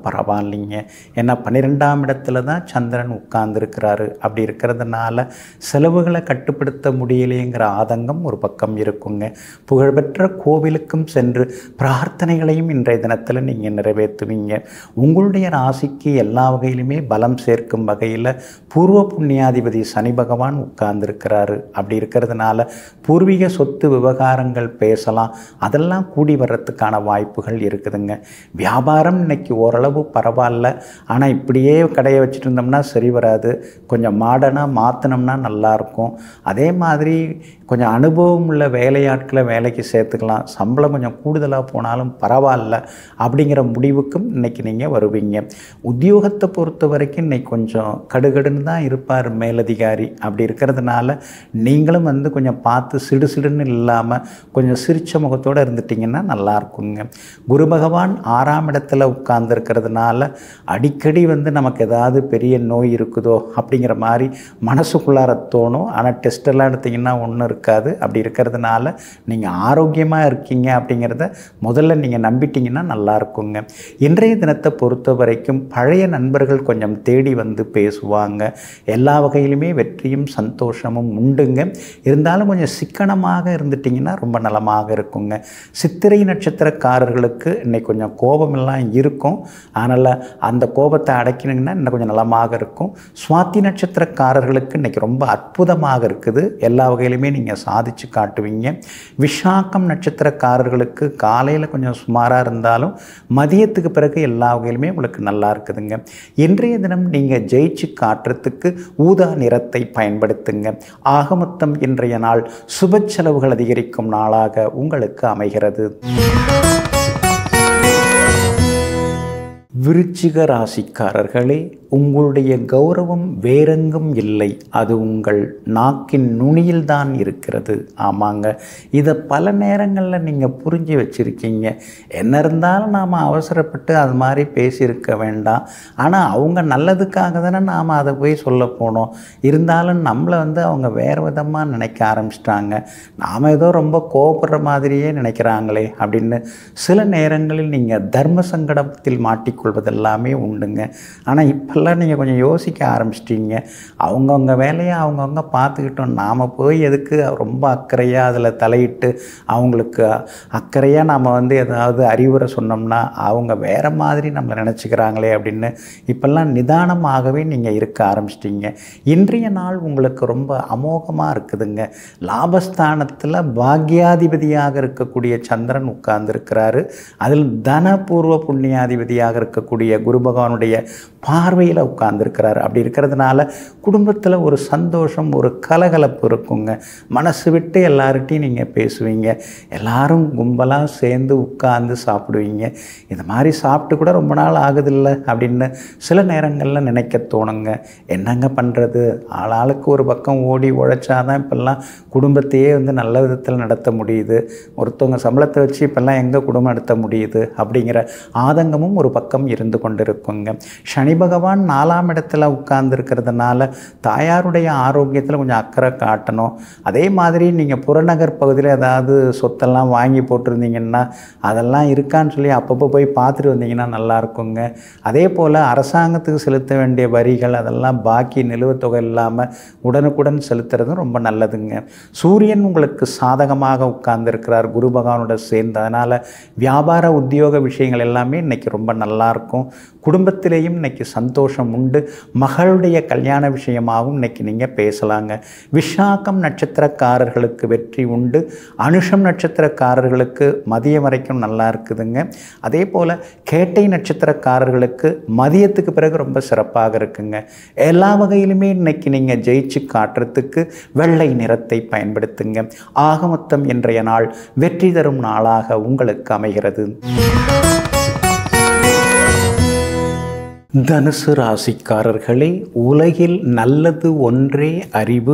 A: பரவாயில்லைங்க ஏன்னா பன்னிரெண்டாம் இடத்துல தான் சந்திரன் உட்கார்ந்துருக்கிறாரு அப்படி இருக்கிறதுனால செலவுகளை கட்டுப்படுத்த முடியலையேங்கிற ஆதங்கம் ஒரு பக்கம் இருக்குங்க புகழ்பெற்ற கோவிலுக்கும் சென்று பிரார்த்தனைகளையும் இன்றைய தினத்தில் நீங்கள் நிறைவேற்றுவீங்க உங்களுடைய ராசிக்கு எல்லா வகையிலுமே பலம் சேர்க்கும் வகையில் பூர்வ புண்ணியாதிபதி சனி பகவான் உட்கார்ந்துருக்கிறாரு அப்படி இருக்கிறதுனால பூர்வீக சொத்து விவகாரங்கள் பேசலாம் அதெல்லாம் கூடி வர்றதுக்கான வாய்ப்புகள் இருக்குதுங்க வியாபாரம் இன்னைக்கு ஓரளவு பரவாயில்ல ஆனால் இப்படியே கடையை வச்சுட்டு இருந்தோம்னா சரி வராது கொஞ்சம் மாடர்னாக மாற்றினோம்னா நல்லாயிருக்கும் அதே மாதிரி கொஞ்சம் அனுபவம் உள்ள வேலையாட்களை வேலைக்கு சேர்த்துக்கலாம் சம்பளம் கொஞ்சம் கூடுதலாக போனாலும் பரவாயில்ல அப்படிங்கிற முடிவுக்கும் இன்னைக்கு நீங்கள் வருவீங்க உத்தியோகத்தை பொறுத்த வரைக்கும் இன்னைக்கு கொஞ்சம் கடுகடுன்னு தான் இருப்பார் மேலதிகாரி அப்படி இருக்கிறதுனால நீங்களும் வந்து கொஞ்சம் பார்த்து சிடு சிடுன்னு இல்லாமல் கொஞ்சம் சிரிச்ச முகத்தோடு இருந்துட்டிங்கன்னா நல்லா இருக்குங்க குரு பகவான் ஆறாம் இடத்துல உட்கார்ந்துருக்கிறதுனால அடிக்கடி வந்து நமக்கு ஏதாவது பெரிய நோய் இருக்குதோ அப்படிங்கிற மாதிரி மனசுக்குள்ளார தோணும் ஆனால் டெஸ்ட் எல்லாம் எடுத்திங்கன்னா ஒன்றும் இருக்காது அப்படி இருக்கிறதுனால நீங்கள் ஆரோக்கியமாக இருக்கீங்க அப்படிங்கிறத முதல்ல நீங்கள் நம்பிட்டீங்கன்னா நல்லா இருக்குங்க இன்றைய தினத்தை பொறுத்த வரைக்கும் பழைய நண்பர்கள் கொஞ்சம் தேடி வந்து பேசுவாங்க எல்லா வகையிலுமே வெற்றியும் சந்தோஷமும் உண்டுங்க இருந்தாலும் கொஞ்சம் சிக்கனமாக இருந்துட்டிங்கன்னா ரொம்ப நலமாக இருக்குங்க சித்திரை நட்சத்திரக்காரர்களுக்கு இன்னைக்கு கொஞ்சம் கோபமெல்லாம் இருக்கும் அதனால் அந்த கோபத்தை அடக்கினீங்கன்னா இன்னும் கொஞ்சம் நலமாக இருக்கும் சுவாதி நட்சத்திரக்காரர்களுக்கு இன்னைக்கு ரொம்ப அற்புதமாக இருக்குது எல்லா வகையிலுமே நீங்கள் சாதிச்சு காட்டுவீங்க விஷாக்கம் நட்சத்திரக்காரர்களுக்கு காலையில் கொஞ்சம் சுமாராக இருந்தாலும் மதியத்துக்கு பிறகு எல்லா வகையிலுமே உங்களுக்கு நல்லா இருக்குதுங்க இன்றைய தினம் நீங்கள் ஜெயிச்சு காட்டுறதுக்கு ஊதா நிறத்தை பயன்படுத்துங்க ஆக மொத்தம் இன்றைய நாள் சுப செலவுகள் அதிகரிக்கும் நாளாக உங்களுக்கு அமைகிறது விருச்சிக ராசிக்காரர்களே உங்களுடைய கௌரவம் வேறெங்கும் இல்லை அது உங்கள் நாக்கின் நுனியில்தான் இருக்கிறது ஆமாங்க இதை பல நேரங்களில் நீங்கள் புரிஞ்சு வச்சுருக்கீங்க என்ன இருந்தாலும் நாம் அவசரப்பட்டு அது மாதிரி பேசியிருக்க வேண்டாம் ஆனால் அவங்க நல்லதுக்காக தானே நாம் அதை போய் சொல்ல போனோம் இருந்தாலும் நம்மளை வந்து அவங்க வேறு விதமாக நினைக்க ஆரம்பிச்சிட்டாங்க நாம் ஏதோ ரொம்ப கோபப்படுற மாதிரியே நினைக்கிறாங்களே அப்படின்னு சில நேரங்களில் நீங்கள் தர்ம சங்கடத்தில் மாட்டிக்கொள்வதெல்லாமே உண்டுங்க ஆனால் இப்போல்லாம் நீங்கள் கொஞ்சம் யோசிக்க ஆரம்பிச்சிட்டீங்க அவங்கவுங்க வேலையை அவங்கவுங்க பார்த்துக்கிட்டோம் நாம் போய் எதுக்கு ரொம்ப அக்கறையாக அதில் தலையிட்டு அவங்களுக்கு அக்கறையாக நாம் வந்து ஏதாவது அறிவுரை சொன்னோம்னா அவங்க வேறு மாதிரி நம்மளை நினச்சிக்கிறாங்களே அப்படின்னு இப்போல்லாம் நிதானமாகவே நீங்கள் இருக்க ஆரம்பிச்சிட்டீங்க இன்றைய நாள் உங்களுக்கு ரொம்ப அமோகமாக இருக்குதுங்க லாபஸ்தானத்தில் பாக்யாதிபதியாக இருக்கக்கூடிய சந்திரன் உட்கார்ந்துருக்கிறாரு அதில் தனபூர்வ புண்ணியாதிபதியாக இருக்கக்கூடிய குரு பகவானுடைய பார்வையில் உட்கார்ந்துருக்கிறாரு அப்படி இருக்கிறதுனால குடும்பத்தில் ஒரு சந்தோஷம் ஒரு கலகலப்பு இருக்குங்க மனசு விட்டு எல்லார்கிட்டையும் நீங்கள் பேசுவீங்க எல்லாரும் கும்பலாக சேர்ந்து உட்கார்ந்து சாப்பிடுவீங்க இது மாதிரி சாப்பிட்டு கூட ரொம்ப நாள் ஆகுதில்ல அப்படின்னு சில நேரங்களில் நினைக்க தோணுங்க என்னங்க பண்ணுறது ஆளாளுக்கு ஒரு பக்கம் ஓடி உழைச்சாதான் இப்போல்லாம் குடும்பத்தையே வந்து நல்ல விதத்தில் நடத்த முடியுது ஒருத்தவங்க சம்பளத்தை வச்சு இப்போல்லாம் எங்கே குடும்பம் நடத்த முடியுது அப்படிங்கிற ஆதங்கமும் ஒரு பக்கம் இருந்து கொண்டு இருக்குங்க சனி பகவான் நாலாம் இடத்துல உட்கார்ந்துருக்கிறதுனால தாயாருடைய ஆரோக்கியத்தில் கொஞ்சம் அக்கறை காட்டணும் அதே மாதிரி நீங்கள் புறநகர் பகுதியில் ஏதாவது சொத்தெல்லாம் வாங்கி போட்டிருந்தீங்கன்னா அதெல்லாம் இருக்கான்னு சொல்லி அப்பப்போ போய் பார்த்துட்டு வந்தீங்கன்னா நல்லா இருக்குங்க அதே போல் அரசாங்கத்துக்கு செலுத்த வேண்டிய வரிகள் அதெல்லாம் பாக்கி நிலுவைத் தொகை இல்லாமல் உடனுக்குடன் செலுத்துறதும் ரொம்ப நல்லதுங்க சூரியன் உங்களுக்கு சாதகமாக உட்கார்ந்துருக்கிறார் குரு பகவானோட சேர்ந்து அதனால் வியாபார உத்தியோக விஷயங்கள் எல்லாமே இன்னைக்கு ரொம்ப நல்லா இருக்கும் குடும்பத்திலேயும் இன்னைக்கு சந்தோஷம் உண்டு மகளுடைய கல்யாண விஷயமாகவும் இன்னைக்கு நீங்கள் பேசலாங்க விஷாகம் நட்சத்திரக்காரர்களுக்கு வெற்றி உண்டு அனுஷம் நட்சத்திரக்காரர்களுக்கு மதியம் வரைக்கும் நல்லா இருக்குதுங்க அதே போல் கேட்டை நட்சத்திரக்காரர்களுக்கு மதியத்துக்கு பிறகு ரொம்ப சிறப்பாக இருக்குங்க எல்லா வகையிலுமே இன்னைக்கு நீங்கள் ஜெயிச்சு காட்டுறதுக்கு வெள்ளை நிறத்தை பயன்படுத்துங்க ஆக மொத்தம் இன்றைய நாள் வெற்றி தரும் நாளாக உங்களுக்கு அமைகிறது தனுசு ராசிக்காரர்களே உலகில் நல்லது ஒன்றே அறிவு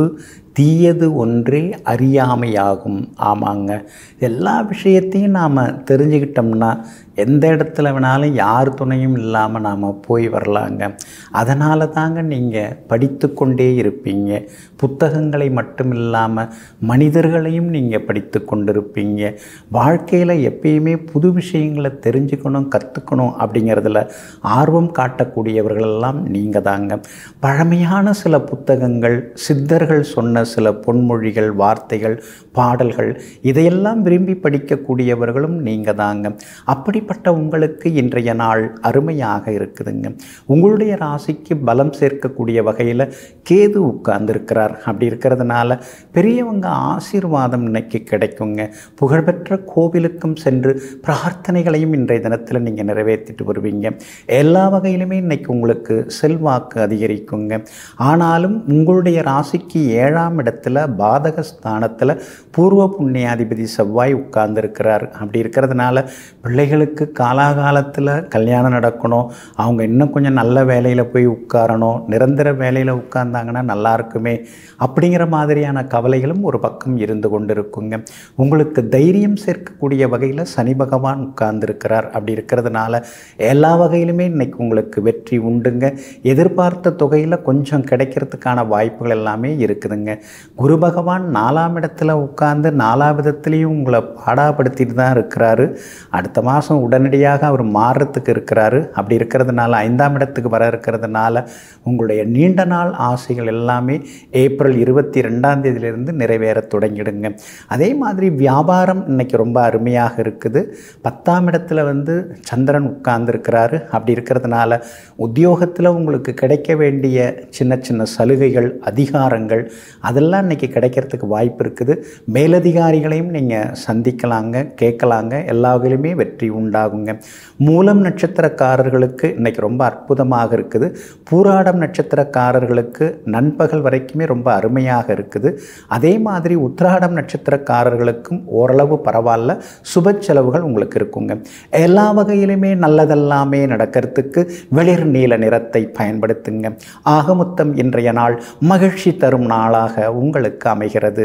A: தீயது ஒன்றே அறியாமையாகும் ஆமாங்க எல்லா விஷயத்தையும் நாம் தெரிஞ்சுக்கிட்டோம்னா எந்த இடத்துல வேணாலும் யார் துணையும் இல்லாமல் நாம் போய் வரலாங்க அதனால தாங்க நீங்கள் படித்து கொண்டே இருப்பீங்க புத்தகங்களை மட்டும் இல்லாமல் மனிதர்களையும் நீங்கள் படித்து கொண்டிருப்பீங்க வாழ்க்கையில் எப்பயுமே புது விஷயங்களை தெரிஞ்சுக்கணும் கற்றுக்கணும் அப்படிங்கிறதுல ஆர்வம் காட்டக்கூடியவர்களெல்லாம் நீங்கள் தாங்க பழமையான சில புத்தகங்கள் சித்தர்கள் சொன்ன சில பொன்மொழிகள் வார்த்தைகள் பாடல்கள் இதையெல்லாம் விரும்பி படிக்கக்கூடியவர்களும் நீங்கள் தாங்க அப்படிப்பட்ட உங்களுக்கு இன்றைய நாள் அருமையாக இருக்குதுங்க உங்களுடைய ராசிக்கு பலம் சேர்க்கக்கூடிய வகையில் கேது உட்கார்ந்துருக்கிறார் அப்படி இருக்கிறதுனால பெரியவங்க ஆசீர்வாதம் இன்னைக்கு கிடைக்குங்க புகழ்பெற்ற கோவிலுக்கும் சென்று பிரார்த்தனைகளையும் இன்றைய தினத்தில் நீங்கள் நிறைவேற்றிட்டு வருவீங்க எல்லா வகையிலுமே இன்னைக்கு உங்களுக்கு செல்வாக்கு அதிகரிக்குங்க ஆனாலும் உங்களுடைய ராசிக்கு ஏழாம் இடத்துல பாதக ஸ்தானத்தில் பூர்வ புண்ணியாதிபதி செவ்வாய் உட்கார்ந்துருக்கிறார் அப்படி இருக்கிறதுனால பிள்ளைகளுக்கு காலாகாலத்தில் கல்யாணம் நடக்கணும் அவங்க இன்னும் கொஞ்சம் நல்ல வேலையில் போய் உட்காரணும் நிரந்தர வேலையில் உட்கார்ந்தாங்கன்னா நல்லா இருக்குமே அப்படிங்கிற மாதிரியான கவலைகளும் ஒரு பக்கம் இருந்து கொண்டு இருக்குங்க உங்களுக்கு தைரியம் சேர்க்கக்கூடிய வகையில் சனி பகவான் உட்கார்ந்துருக்கிறார் அப்படி இருக்கிறதுனால எல்லா வகையிலுமே இன்னைக்கு உங்களுக்கு வெற்றி உண்டுங்க எதிர்பார்த்த தொகையில் கொஞ்சம் கிடைக்கிறதுக்கான வாய்ப்புகள் எல்லாமே இருக்குதுங்க குரு பகவான் நாலாம் இடத்துல உட்கார்ந்து நாலாம் விதத்துலேயும் உங்களை பாடாப்படுத்திட்டு தான் இருக்கிறாரு அடுத்த மாதம் உடனடியாக அவர் மாறுறதுக்கு இருக்கிறாரு அப்படி இருக்கிறதுனால ஐந்தாம் இடத்துக்கு வர இருக்கிறதுனால உங்களுடைய நீண்ட நாள் ஆசைகள் எல்லாமே ஏப்ரல் இருபத்தி ரெண்டாம் தேதியிலிருந்து நிறைவேற தொடங்கிடுங்க அதே மாதிரி வியாபாரம் இன்னைக்கு ரொம்ப அருமையாக இருக்குது பத்தாம் இடத்துல வந்து சந்திரன் உட்கார்ந்துருக்கிறாரு அப்படி இருக்கிறதுனால உத்தியோகத்தில் உங்களுக்கு கிடைக்க வேண்டிய சின்ன சின்ன சலுகைகள் அதிகாரங்கள் அதெல்லாம் இன்னைக்கு கிடைக்கிறதுக்கு வாய்ப்பு இருக்குது மேலதிகாரிகளையும் நீங்கள் சந்திக்கலாங்க கேட்கலாங்க எல்லா வகையிலுமே வெற்றி உண்டாகுங்க மூலம் நட்சத்திரக்காரர்களுக்கு இன்னைக்கு ரொம்ப அற்புதமாக இருக்குது பூராடம் நட்சத்திரக்காரர்களுக்கு நண்பகல் வரைக்குமே ரொம்ப அருமையாக இருக்குது அதே மாதிரி உத்திராடம் நட்சத்திரக்காரர்களுக்கும் ஓரளவு பரவாயில்ல சுப செலவுகள் உங்களுக்கு இருக்குங்க எல்லா வகையிலுமே நல்லதெல்லாமே நடக்கிறதுக்கு வெளிர் நீல நிறத்தை பயன்படுத்துங்க ஆகமொத்தம் இன்றைய நாள் மகிழ்ச்சி தரும் நாளாக உங்களுக்கு அமைகிறது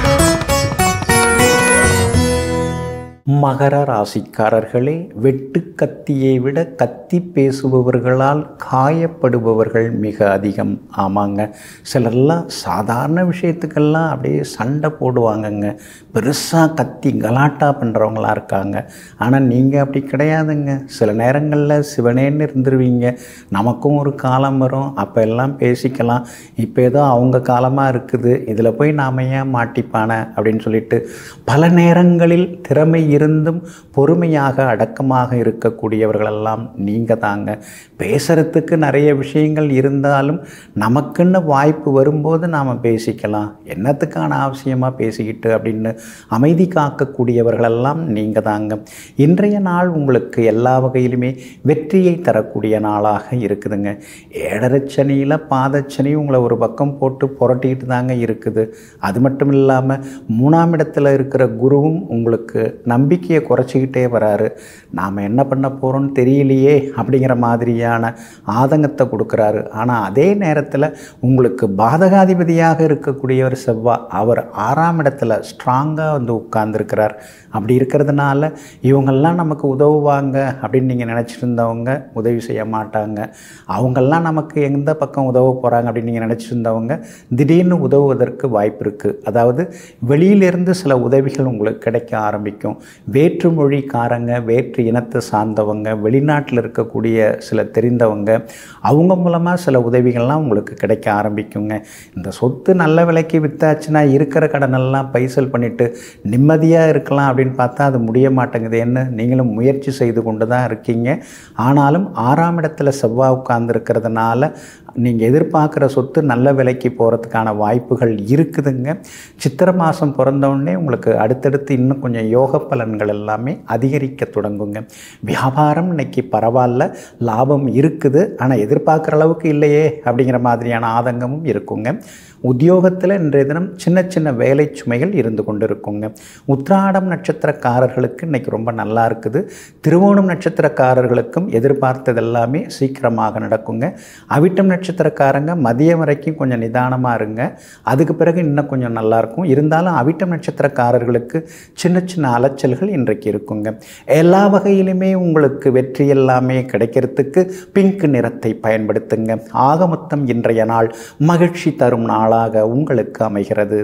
A: மகர ராசிக்காரர்களே வெட்டு கத்தியை விட கத்தி பேசுபவர்களால் காயப்படுபவர்கள் மிக அதிகம் ஆமாங்க சிலர்லாம் சாதாரண விஷயத்துக்கெல்லாம் அப்படியே சண்டை போடுவாங்கங்க பெருசாக கத்தி கலாட்டா பண்ணுறவங்களா இருக்காங்க ஆனால் நீங்கள் அப்படி கிடையாதுங்க சில நேரங்களில் சிவனேன்னு இருந்துருவீங்க நமக்கும் ஒரு காலம் வரும் அப்போ எல்லாம் பேசிக்கலாம் இப்போ ஏதோ அவங்க காலமாக இருக்குது இதில் போய் நாம் ஏன் மாட்டிப்பானே அப்படின்னு சொல்லிட்டு பல நேரங்களில் திறமை இருந்தும் பொறுமையாக அடக்கமாக இருக்கக்கூடியவர்களெல்லாம் நீங்கள் தாங்க பேசுகிறதுக்கு நிறைய விஷயங்கள் இருந்தாலும் நமக்குன்னு வாய்ப்பு வரும்போது நாம் பேசிக்கலாம் என்னத்துக்கான அவசியமாக பேசிக்கிட்டு அப்படின்னு அமைதி காக்கக்கூடியவர்களெல்லாம் நீங்கள் தாங்க இன்றைய நாள் உங்களுக்கு எல்லா வகையிலுமே வெற்றியை தரக்கூடிய நாளாக இருக்குதுங்க ஏழரைச்சனியில் பாதச்சனி உங்களை ஒரு பக்கம் போட்டு புரட்டிக்கிட்டு தாங்க இருக்குது அது மட்டும் இல்லாமல் மூணாம் இடத்துல இருக்கிற குருவும் உங்களுக்கு நம்பிக்கையை குறைச்சிக்கிட்டே வராரு நாம் என்ன பண்ண போகிறோம்னு தெரியலையே அப்படிங்கிற மாதிரியான ஆதங்கத்தை கொடுக்குறாரு ஆனால் அதே நேரத்தில் உங்களுக்கு பாதகாதிபதியாக இருக்கக்கூடியவர் செவ்வா அவர் ஆறாம் இடத்துல ஸ்ட்ராங்காக வந்து உட்கார்ந்துருக்கிறார் அப்படி இருக்கிறதுனால இவங்கெல்லாம் நமக்கு உதவுவாங்க அப்படின்னு நீங்கள் நினச்சிருந்தவங்க உதவி செய்ய மாட்டாங்க அவங்கெல்லாம் நமக்கு எந்த பக்கம் உதவ போகிறாங்க அப்படின்னு நீங்கள் நினச்சிருந்தவங்க திடீர்னு உதவுவதற்கு வாய்ப்பு இருக்குது அதாவது வெளியிலிருந்து சில உதவிகள் உங்களுக்கு கிடைக்க ஆரம்பிக்கும் வேற்று மொழிக்காரங்க வேற்று இனத்தை சார்ந்தவங்க வெளிநாட்டில் இருக்கக்கூடிய சில தெரிந்தவங்க அவங்க மூலமாக சில உதவிகள்லாம் உங்களுக்கு கிடைக்க ஆரம்பிக்குங்க இந்த சொத்து நல்ல விலைக்கு வித்தாச்சுன்னா இருக்கிற கடனெல்லாம் பைசல் பண்ணிவிட்டு நிம்மதியாக இருக்கலாம் அப்படின்னு பார்த்தா அது முடிய மாட்டேங்குது என்ன நீங்களும் முயற்சி செய்து கொண்டு தான் இருக்கீங்க ஆனாலும் ஆறாம் இடத்துல செவ்வாய் உட்கார்ந்துருக்கிறதுனால நீங்கள் எதிர்பார்க்குற சொத்து நல்ல விலைக்கு போகிறதுக்கான வாய்ப்புகள் இருக்குதுங்க சித்திரை மாதம் பிறந்தவுடனே உங்களுக்கு அடுத்தடுத்து இன்னும் கொஞ்சம் யோக பலன்கள் எல்லாமே அதிகரிக்க தொடங்குங்க வியாபாரம் இன்னைக்கு பரவாயில்ல லாபம் இருக்குது ஆனால் எதிர்பார்க்குற அளவுக்கு இல்லையே அப்படிங்கிற மாதிரியான ஆதங்கமும் இருக்குங்க உத்தியோகத்தில் இன்றைய தினம் சின்ன சின்ன வேலை சுமைகள் இருந்து கொண்டு இருக்குங்க உத்ராடம் நட்சத்திரக்காரர்களுக்கு இன்னைக்கு ரொம்ப நல்லா இருக்குது திருவோணம் நட்சத்திரக்காரர்களுக்கும் எதிர்பார்த்தது எல்லாமே சீக்கிரமாக நடக்குங்க அவிட்டம் நட்சத்திரக்காரங்க மதியம் வரைக்கும் கொஞ்சம் நிதானமாக இருங்க அதுக்கு பிறகு இன்னும் கொஞ்சம் நல்லாயிருக்கும் இருந்தாலும் அவிட்டம் நட்சத்திரக்காரர்களுக்கு சின்ன சின்ன அலைச்சல்கள் இன்றைக்கு இருக்குங்க எல்லா வகையிலுமே உங்களுக்கு வெற்றி எல்லாமே கிடைக்கிறதுக்கு பிங்க் நிறத்தை பயன்படுத்துங்க ஆக மொத்தம் இன்றைய நாள் மகிழ்ச்சி தரும் நாளாக உங்களுக்கு அமைகிறது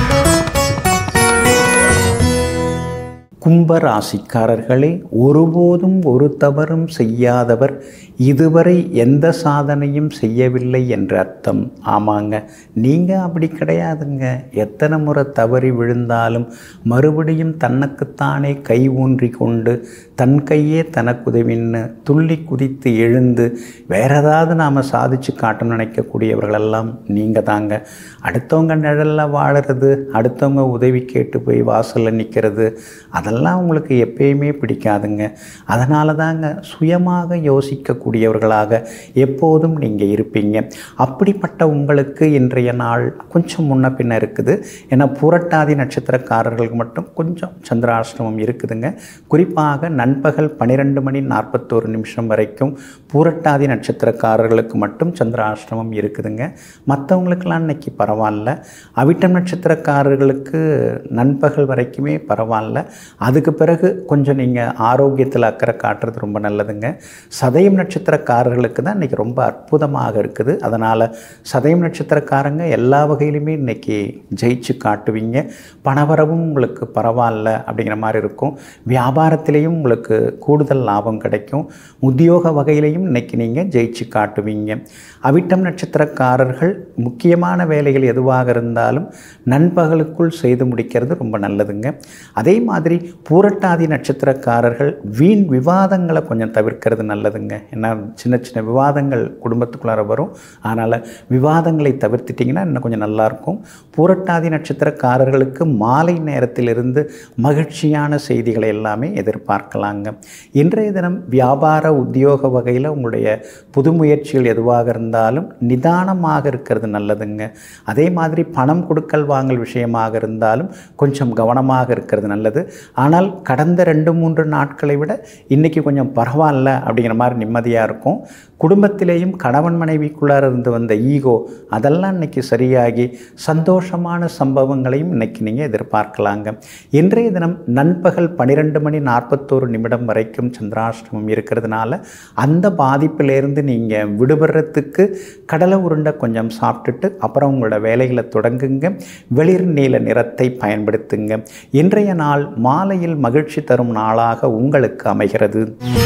A: கும்பராசிக்காரர்களே ஒருபோதும் ஒரு தவறும் செய்யாதவர் இதுவரை எந்த சாதனையும் செய்யவில்லை என்ற அர்த்தம் ஆமாங்க நீங்கள் அப்படி கிடையாதுங்க எத்தனை முறை தவறி விழுந்தாலும் மறுபடியும் தன்னுக்குத்தானே கை ஊன்றி கொண்டு தன் கையே தனக்குதவின்னு துள்ளி குதித்து எழுந்து வேற ஏதாவது நாம் சாதிச்சு காட்டணும்னு நினைக்கக்கூடியவர்களெல்லாம் நீங்கள் தாங்க அடுத்தவங்க நிழலில் வாழறது அடுத்தவங்க உதவி கேட்டு போய் வாசலில் நிற்கிறது அதெல்லாம் உங்களுக்கு எப்பயுமே பிடிக்காதுங்க அதனால தாங்க சுயமாக யோசிக்கக்கூடியவர்களாக எப்போதும் நீங்கள் இருப்பீங்க அப்படிப்பட்ட உங்களுக்கு இன்றைய நாள் கொஞ்சம் முன்ன பின்ன இருக்குது ஏன்னா புரட்டாதி நட்சத்திரக்காரர்களுக்கு மட்டும் கொஞ்சம் சந்திராஷ்டமம் இருக்குதுங்க குறிப்பாக நண்பகல் பன்னிரெண்டு மணி நாற்பத்தோரு நிமிஷம் வரைக்கும் பூரட்டாதி நட்சத்திரக்காரர்களுக்கு மட்டும் சந்திராஷ்டமம் இருக்குதுங்க மற்றவங்களுக்கெல்லாம் இன்னைக்கு பரவாயில்ல அவிட்டம் நட்சத்திரக்காரர்களுக்கு நண்பகல் வரைக்குமே பரவாயில்ல அதுக்கு பிறகு கொஞ்சம் நீங்கள் ஆரோக்கியத்தில் அக்கறை காட்டுறது ரொம்ப நல்லதுங்க சதயம் நட்சத்திரக்காரர்களுக்கு தான் இன்றைக்கி ரொம்ப அற்புதமாக இருக்குது அதனால் சதயம் நட்சத்திரக்காரங்க எல்லா வகையிலுமே இன்றைக்கி ஜெயிச்சு காட்டுவீங்க பணவரவும் உங்களுக்கு பரவாயில்ல அப்படிங்கிற மாதிரி இருக்கும் வியாபாரத்திலையும் உங்களுக்கு கூடுதல் லாபம் கிடைக்கும் உத்தியோக வகையிலையும் இன்னைக்கு நீங்கள் ஜெயிச்சு காட்டுவீங்க அவிட்டம் நட்சத்திரக்காரர்கள் முக்கியமான வேலைகள் எதுவாக இருந்தாலும் நண்பகலுக்குள் செய்து முடிக்கிறது ரொம்ப நல்லதுங்க அதே மாதிரி பூரட்டாதி நட்சத்திரக்காரர்கள் வீண் விவாதங்களை கொஞ்சம் தவிர்க்கிறது நல்லதுங்க ஏன்னா சின்ன சின்ன விவாதங்கள் குடும்பத்துக்குள்ளார வரும் அதனால் விவாதங்களை தவிர்த்துட்டிங்கன்னா இன்னும் கொஞ்சம் நல்லாயிருக்கும் பூரட்டாதி நட்சத்திரக்காரர்களுக்கு மாலை நேரத்திலிருந்து மகிழ்ச்சியான செய்திகளை எல்லாமே எதிர்பார்க்கலாங்க இன்றைய தினம் வியாபார உத்தியோக வகையில் உங்களுடைய புது முயற்சிகள் எதுவாக இருந்தாலும் நிதானமாக இருக்கிறது நல்லதுங்க அதே மாதிரி பணம் கொடுக்கல் வாங்கல் விஷயமாக இருந்தாலும் கொஞ்சம் கவனமாக இருக்கிறது நல்லது ஆனால் கடந்த ரெண்டு மூன்று நாட்களை விட இன்றைக்கி கொஞ்சம் பரவாயில்ல அப்படிங்கிற மாதிரி நிம்மதியாக இருக்கும் குடும்பத்திலேயும் கணவன் மனைவிக்குள்ளார இருந்து வந்த ஈகோ அதெல்லாம் இன்னைக்கு சரியாகி சந்தோஷமான சம்பவங்களையும் இன்னைக்கு நீங்கள் எதிர்பார்க்கலாங்க இன்றைய தினம் நண்பகல் பன்னிரெண்டு மணி நாற்பத்தோரு நிமிடம் வரைக்கும் சந்திராஷ்டமம் இருக்கிறதுனால அந்த பாதிப்பிலேருந்து நீங்கள் விடுபடுறதுக்கு கடலை உருண்டை கொஞ்சம் சாப்பிட்டுட்டு அப்புறம் உங்களோட வேலைகளை தொடங்குங்க வெளிர் நீல நிறத்தை பயன்படுத்துங்க இன்றைய நாள் மாலையில் மகிழ்ச்சி தரும் நாளாக உங்களுக்கு அமைகிறது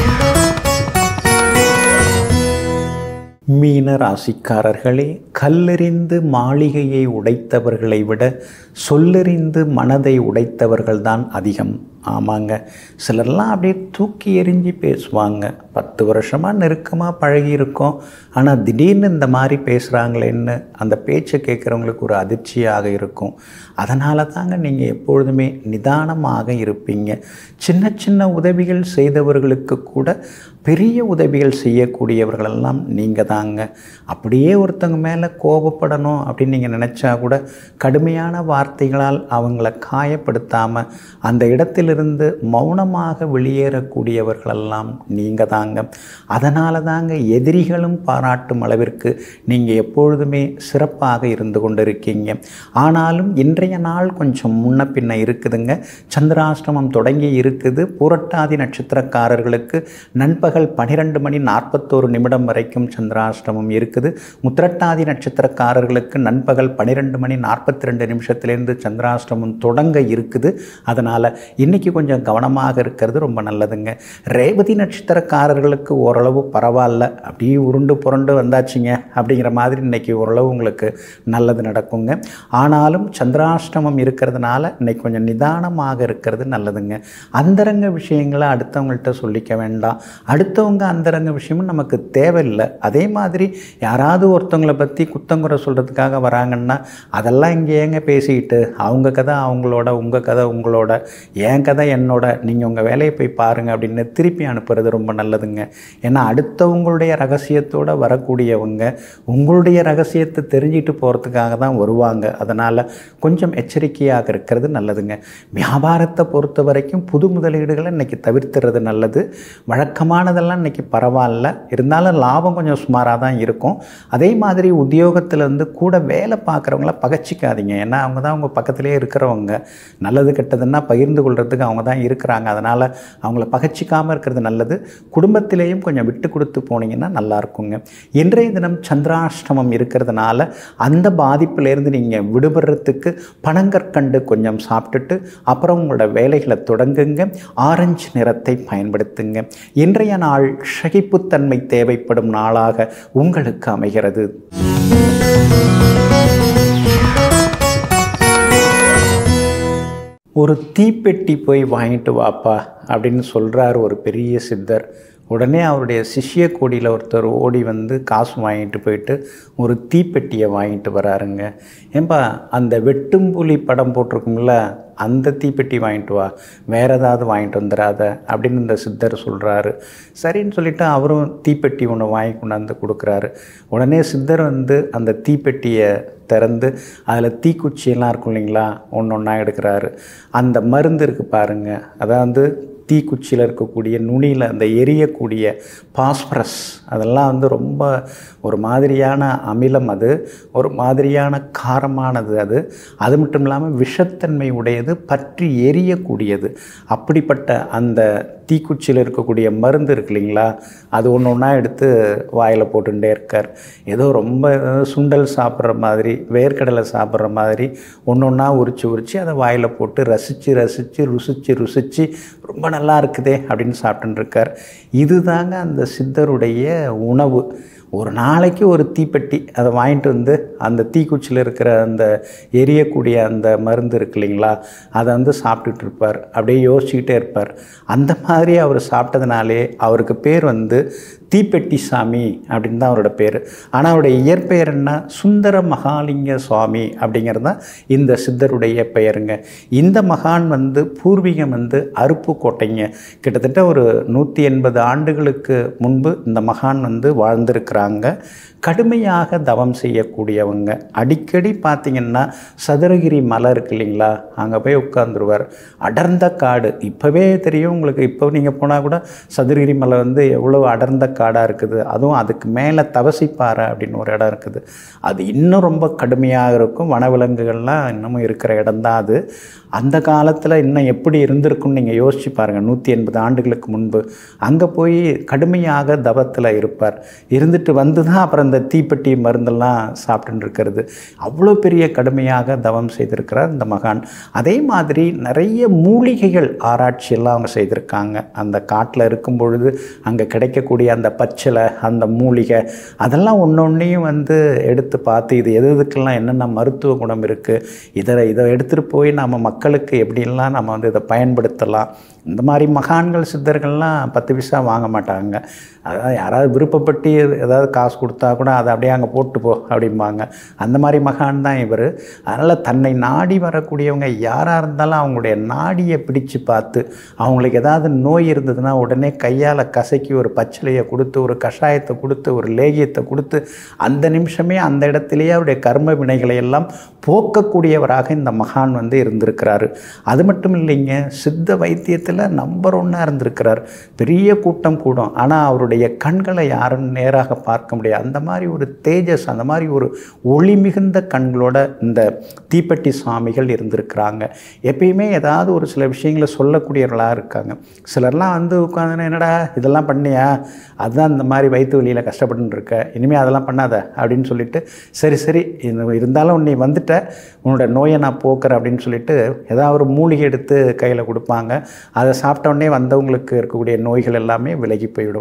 A: மீன ராசிக்காரர்களே கல்லெறிந்து மாளிகையை உடைத்தவர்களை விட சொல்லெறிந்து மனதை உடைத்தவர்கள்தான் அதிகம் ஆமாங்க சிலர்லாம் அப்படியே தூக்கி எறிஞ்சு பேசுவாங்க பத்து வருஷமாக நெருக்கமாக பழகியிருக்கோம் ஆனால் திடீர்னு இந்த மாதிரி பேசுகிறாங்களேன்னு அந்த பேச்சை கேட்குறவங்களுக்கு ஒரு அதிர்ச்சியாக இருக்கும் அதனால தாங்க நீங்கள் எப்பொழுதுமே நிதானமாக இருப்பீங்க சின்ன சின்ன உதவிகள் செய்தவர்களுக்கு கூட பெரிய உதவிகள் செய்யக்கூடியவர்களெல்லாம் நீங்கள் தாங்க அப்படியே ஒருத்தவங்க மேலே கோபப்படணும் அப்படின்னு நீங்கள் நினச்சா கூட கடுமையான வார்த்தைகளால் அவங்கள காயப்படுத்தாமல் அந்த இடத்திலிருந்து மௌனமாக வெளியேறக்கூடியவர்களெல்லாம் நீங்கள் தாங்க அதனால தாங்க எதிரிகளும் பாராட்டும் அளவிற்கு நீங்கள் எப்பொழுதுமே சிறப்பாக இருந்து கொண்டிருக்கீங்க ஆனாலும் இன்றைய நாள் கொஞ்சம் முன்ன பின்ன இருக்குதுங்க சந்திராஷ்டமம் தொடங்கி இருக்குது புரட்டாதி நட்சத்திரக்காரர்களுக்கு நண்பகல் பன்னிரெண்டு மணி நாற்பத்தோரு நிமிடம் வரைக்கும் சந்திராஷ்டமம் இருக்குது முத்திரட்டாதி நட்சத்திரக்காரர்களுக்கு நண்பகல் பன்னிரெண்டு மணி நாற்பத்தி ரெண்டு நிமிஷத்துலேருந்து சந்திராஷ்டமம் தொடங்க இருக்குது அதனால் இன்றைக்கி கொஞ்சம் கவனமாக இருக்கிறது ரொம்ப நல்லதுங்க ரேவதி நட்சத்திரக்காரர்களுக்கு ஓரளவு பரவாயில்ல அப்படியே உருண்டு புரண்டு வந்தாச்சுங்க அப்படிங்கிற மாதிரி இன்றைக்கி ஓரளவு உங்களுக்கு நல்லது நடக்குங்க ஆனாலும் சந்திரா சந்திராஷ்டமம் இருக்கிறதுனால இன்னைக்கு கொஞ்சம் நிதானமாக இருக்கிறது நல்லதுங்க அந்தரங்க விஷயங்களை அடுத்தவங்கள்ட்ட சொல்லிக்க வேண்டாம் அடுத்தவங்க அந்தரங்க விஷயமும் நமக்கு தேவையில்லை அதே மாதிரி யாராவது ஒருத்தவங்களை பற்றி குத்தங்குறை சொல்கிறதுக்காக வராங்கன்னா அதெல்லாம் இங்கே ஏங்க பேசிக்கிட்டு அவங்க கதை அவங்களோட உங்கள் கதை உங்களோட என் கதை என்னோட நீங்கள் உங்கள் வேலையை போய் பாருங்கள் அப்படின்னு திருப்பி அனுப்புறது ரொம்ப நல்லதுங்க ஏன்னா அடுத்தவங்களுடைய ரகசியத்தோடு வரக்கூடியவங்க உங்களுடைய ரகசியத்தை தெரிஞ்சிட்டு போகிறதுக்காக தான் வருவாங்க அதனால் கொஞ்சம் எச்சரிக்கையாக இருக்கிறது நல்லதுங்க வியாபாரத்தை பொறுத்த வரைக்கும் புது முதலீடுகளை இன்றைக்கி தவிர்த்துறது நல்லது வழக்கமானதெல்லாம் இன்றைக்கி பரவாயில்ல இருந்தாலும் லாபம் கொஞ்சம் சுமாராக தான் இருக்கும் அதே மாதிரி உத்தியோகத்தில் வந்து கூட வேலை பார்க்குறவங்கள பகச்சிக்காதீங்க ஏன்னா அவங்க தான் அவங்க பக்கத்திலே இருக்கிறவங்க நல்லது கெட்டதுன்னா பகிர்ந்து கொள்கிறதுக்கு அவங்க தான் இருக்கிறாங்க அதனால் அவங்கள பகச்சிக்காமல் இருக்கிறது நல்லது குடும்பத்திலேயும் கொஞ்சம் விட்டு கொடுத்து போனீங்கன்னா நல்லா இருக்குங்க இன்றைய தினம் சந்திராஷ்டமம் இருக்கிறதுனால அந்த பாதிப்பிலேருந்து நீங்கள் விடுபடுறதுக்கு பனங்கற்கண்டு கொஞ்சம் சாப்பிட்டுட்டு அப்புறம் உங்களோட வேலைகளை தொடங்குங்க ஆரஞ்சு நிறத்தை பயன்படுத்துங்க இன்றைய நாள் சகிப்புத்தன்மை தேவைப்படும் நாளாக உங்களுக்கு அமைகிறது ஒரு தீப்பெட்டி போய் வாங்கிட்டு வாப்பா அப்படின்னு சொல்கிறார் ஒரு பெரிய சித்தர் உடனே அவருடைய சிஷ்ய கோடியில் ஒருத்தர் ஓடி வந்து காசு வாங்கிட்டு போயிட்டு ஒரு தீப்பெட்டியை வாங்கிட்டு வராருங்க ஏன்பா அந்த வெட்டும்புலி படம் போட்டிருக்கும்ல அந்த தீப்பெட்டி வாங்கிட்டு வா வேறு ஏதாவது வாங்கிட்டு வந்துடாத அப்படின்னு இந்த சித்தர் சொல்கிறாரு சரின்னு சொல்லிட்டு அவரும் தீப்பெட்டி ஒன்று வாங்கி கொண்டாந்து கொடுக்குறாரு உடனே சித்தர் வந்து அந்த தீப்பெட்டியை திறந்து அதில் தீக்குச்சியெல்லாம் இருக்கும் இல்லைங்களா ஒன்று ஒன்றா எடுக்கிறாரு அந்த மருந்து இருக்குது பாருங்கள் அதாவது தீக்குச்சியில் இருக்கக்கூடிய நுனியில் அந்த எரியக்கூடிய பாஸ்பரஸ் அதெல்லாம் வந்து ரொம்ப ஒரு மாதிரியான அமிலம் அது ஒரு மாதிரியான காரமானது அது அது மட்டும் இல்லாமல் விஷத்தன்மை உடையது பற்றி எரியக்கூடியது அப்படிப்பட்ட அந்த தீக்குச்சியில் இருக்கக்கூடிய மருந்து இருக்கு இல்லைங்களா அது ஒன்று ஒன்றா எடுத்து வாயில் போட்டுட்டே இருக்கார் ஏதோ ரொம்ப சுண்டல் சாப்பிட்ற மாதிரி வேர்க்கடலை சாப்பிட்ற மாதிரி ஒன்று ஒன்றா உரிச்சு உரித்து அதை வாயில் போட்டு ரசித்து ரசித்து ருசித்து ருசித்து ரொம்ப நல்லா இருக்குதே அப்படின்னு சாப்பிட்டுன்னு இருக்கார் இதுதாங்க அந்த சித்தருடைய உணவு ஒரு நாளைக்கு ஒரு தீப்பெட்டி அதை வாங்கிட்டு வந்து அந்த தீக்குச்சியில் இருக்கிற அந்த எரியக்கூடிய அந்த மருந்து இருக்கு இல்லைங்களா அதை வந்து சாப்பிட்டுட்டு இருப்பார் அப்படியே யோசிச்சுக்கிட்டே இருப்பார் அந்த மாதிரி அவர் சாப்பிட்டதுனாலே அவருக்கு பேர் வந்து தீப்பெட்டி சாமி அப்படின்னு தான் அவரோட பேர் ஆனால் அவருடைய இயற்பெயர் என்ன சுந்தர மகாலிங்க சுவாமி அப்படிங்கிறது தான் இந்த சித்தருடைய பெயருங்க இந்த மகான் வந்து பூர்வீகம் வந்து அருப்புக்கோட்டைங்க கிட்டத்தட்ட ஒரு நூற்றி எண்பது ஆண்டுகளுக்கு முன்பு இந்த மகான் வந்து வாழ்ந்திருக்கிறாங்க கடுமையாக தவம் செய்யக்கூடியவங்க அடிக்கடி பார்த்திங்கன்னா சதுரகிரி மலை இருக்கு இல்லைங்களா அங்கே போய் உட்காந்துருவார் அடர்ந்த காடு இப்போவே தெரியும் உங்களுக்கு இப்போ நீங்கள் போனால் கூட சதுரகிரி மலை வந்து எவ்வளோ அடர்ந்த காடாக இருக்குது அதுவும் அதுக்கு மேலே தவசிப்பாறை அப்படின்னு ஒரு இடம் இருக்குது அது இன்னும் ரொம்ப கடுமையாக இருக்கும் வனவிலங்குகள்லாம் இன்னமும் இருக்கிற இடம்தான் அது அந்த காலத்தில் இன்னும் எப்படி இருந்திருக்கும்னு நீங்கள் யோசிச்சு பாருங்கள் நூற்றி எண்பது ஆண்டுகளுக்கு முன்பு அங்கே போய் கடுமையாக தவத்தில் இருப்பார் இருந்துட்டு வந்து தான் அப்புறம் இந்த தீப்பெட்டி மருந்தெல்லாம் சாப்பிட்டுன்னு இருக்கிறது அவ்வளோ பெரிய கடுமையாக தவம் செய்திருக்கிறார் இந்த மகான் அதே மாதிரி நிறைய மூலிகைகள் ஆராய்ச்சியெல்லாம் அவங்க செய்திருக்காங்க அந்த காட்டில் இருக்கும் பொழுது அங்கே கிடைக்கக்கூடிய அந்த பச்சிலை அந்த மூலிகை அதெல்லாம் ஒன்று ஒன்றையும் வந்து எடுத்து பார்த்து இது எது எதுக்கெல்லாம் என்னென்ன மருத்துவ குணம் இருக்குது இதை இதை எடுத்துகிட்டு போய் நம்ம மக்களுக்கு எப்படிலாம் நம்ம வந்து இதை பயன்படுத்தலாம் இந்த மாதிரி மகான்கள் சித்தர்கள்லாம் பத்து பைசா வாங்க மாட்டாங்க அதாவது யாராவது விருப்பப்பட்டு ஏதாவது காசு கொடுத்தா கூட அதை அப்படியே அங்கே போட்டு போ அப்படிம்பாங்க அந்த மாதிரி மகான் தான் இவர் அதனால் தன்னை நாடி வரக்கூடியவங்க யாராக இருந்தாலும் அவங்களுடைய நாடியை பிடிச்சு பார்த்து அவங்களுக்கு ஏதாவது நோய் இருந்ததுன்னா உடனே கையால் கசக்கி ஒரு பச்சிலையை கொடுத்து ஒரு கஷாயத்தை கொடுத்து ஒரு லேகியத்தை கொடுத்து அந்த நிமிஷமே அந்த இடத்துலையே அவருடைய கர்ம வினைகளை எல்லாம் போக்கக்கூடியவராக இந்த மகான் வந்து இருந்திருக்கிறாரு அது மட்டும் இல்லைங்க சித்த வைத்தியத்தில் நம்பர் ஒன்னாக இருந்திருக்கிறார் பெரிய கூட்டம் கூடும் ஆனால் அவருடைய கண்களை யாரும் நேராக பார்க்க முடியாது அந்த மாதிரி ஒரு தேஜஸ் அந்த மாதிரி ஒரு ஒளி மிகுந்த கண்களோட இந்த தீப்பெட்டி சுவாமிகள் இருந்திருக்கிறாங்க எப்பயுமே ஏதாவது ஒரு சில விஷயங்களை சொல்லக்கூடியவர்களாக இருக்காங்க சிலர்லாம் வந்து உட்காந்து என்னடா இதெல்லாம் பண்ணியா அதுதான் இந்த மாதிரி வயிற்று வலியில் கஷ்டப்பட்டுன்னு இருக்க இனிமேல் அதெல்லாம் பண்ணாத அப்படின்னு சொல்லிட்டு சரி சரி இந்த- இருந்தாலும் நீ வந்துட்ட உன்னோட நோயை நான் போக்குறேன் அப்படின்னு சொல்லிட்டு ஏதாவது ஒரு மூலிகை எடுத்து கையில் கொடுப்பாங்க அதை சாப்பிட்ட உடனே வந்தவங்களுக்கு இருக்கக்கூடிய நோய்கள் எல்லாமே விலகி போயிடும்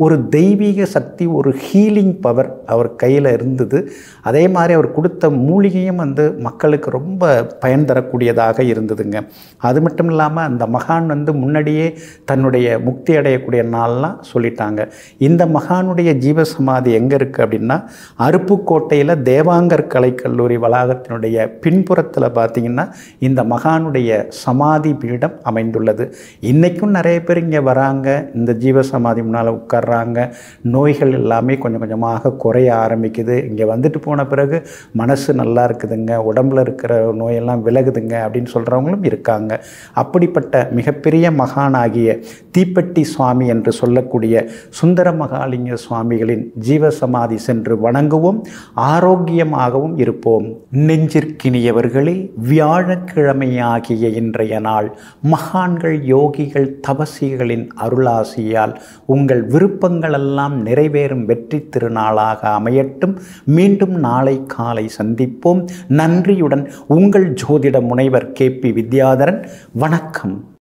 A: ஒரு தெய்வீக சக்தி ஒரு ஹீலிங் பவர் அவர் கையில் இருந்தது அதே மாதிரி அவர் கொடுத்த மூலிகையும் வந்து மக்களுக்கு ரொம்ப பயன் தரக்கூடியதாக இருந்ததுங்க அது மட்டும் இல்லாமல் அந்த மகான் வந்து முன்னாடியே தன்னுடைய முக்தி அடையக்கூடிய நாள்லாம் சொல்லிட்டாங்க இந்த மகானுடைய ஜீவசமாதி எங்கே இருக்குது அப்படின்னா அருப்புக்கோட்டையில் தேவாங்கர் கலைக்கல்லூரி வளாகத்தினுடைய பின்புறத்தில் பார்த்தீங்கன்னா இந்த மகானுடைய சமாதி பீடம் அமைந்துள்ளது இன்றைக்கும் நிறைய பேர் இங்கே வராங்க இந்த ஜீவசமாதி முன்னால் உட்கார்றாங்க நோய்கள் எல்லாமே கொஞ்சம் கொஞ்சமாக குறைய ஆரம்பிக்குது இங்கே வந்துட்டு போன பிறகு மனசு நல்லா இருக்குதுங்க உடம்புல இருக்கிற நோயெல்லாம் விலகுதுங்க அப்படின்னு சொல்கிறவங்களும் இருக்காங்க அப்படிப்பட்ட மிகப்பெரிய மகானாகிய தீப்பெட்டி சுவாமி என்று சொல்லக்கூடிய சுந்தர மகாலிங்க சுவாமிகளின் ஜீவசமாதி சென்று வணங்குவோம் ஆரோக்கியமாகவும் இருப்போம் நெஞ்சிற்கினியவர்களே வியாழக்கிழமை ஆகிய இன்றைய நாள் மகான்கள் யோகிகள் தபசிகளின் அருளாசியால் உங்கள் விருப்பங்களெல்லாம் நிறைவேறும் வெற்றி திருநாளாக அமையட்டும் மீண்டும் நாளை காலை சந்திப்போம் நன்றியுடன் உங்கள் ஜோதிட முனைவர் கே பி வித்யாதரன் வணக்கம்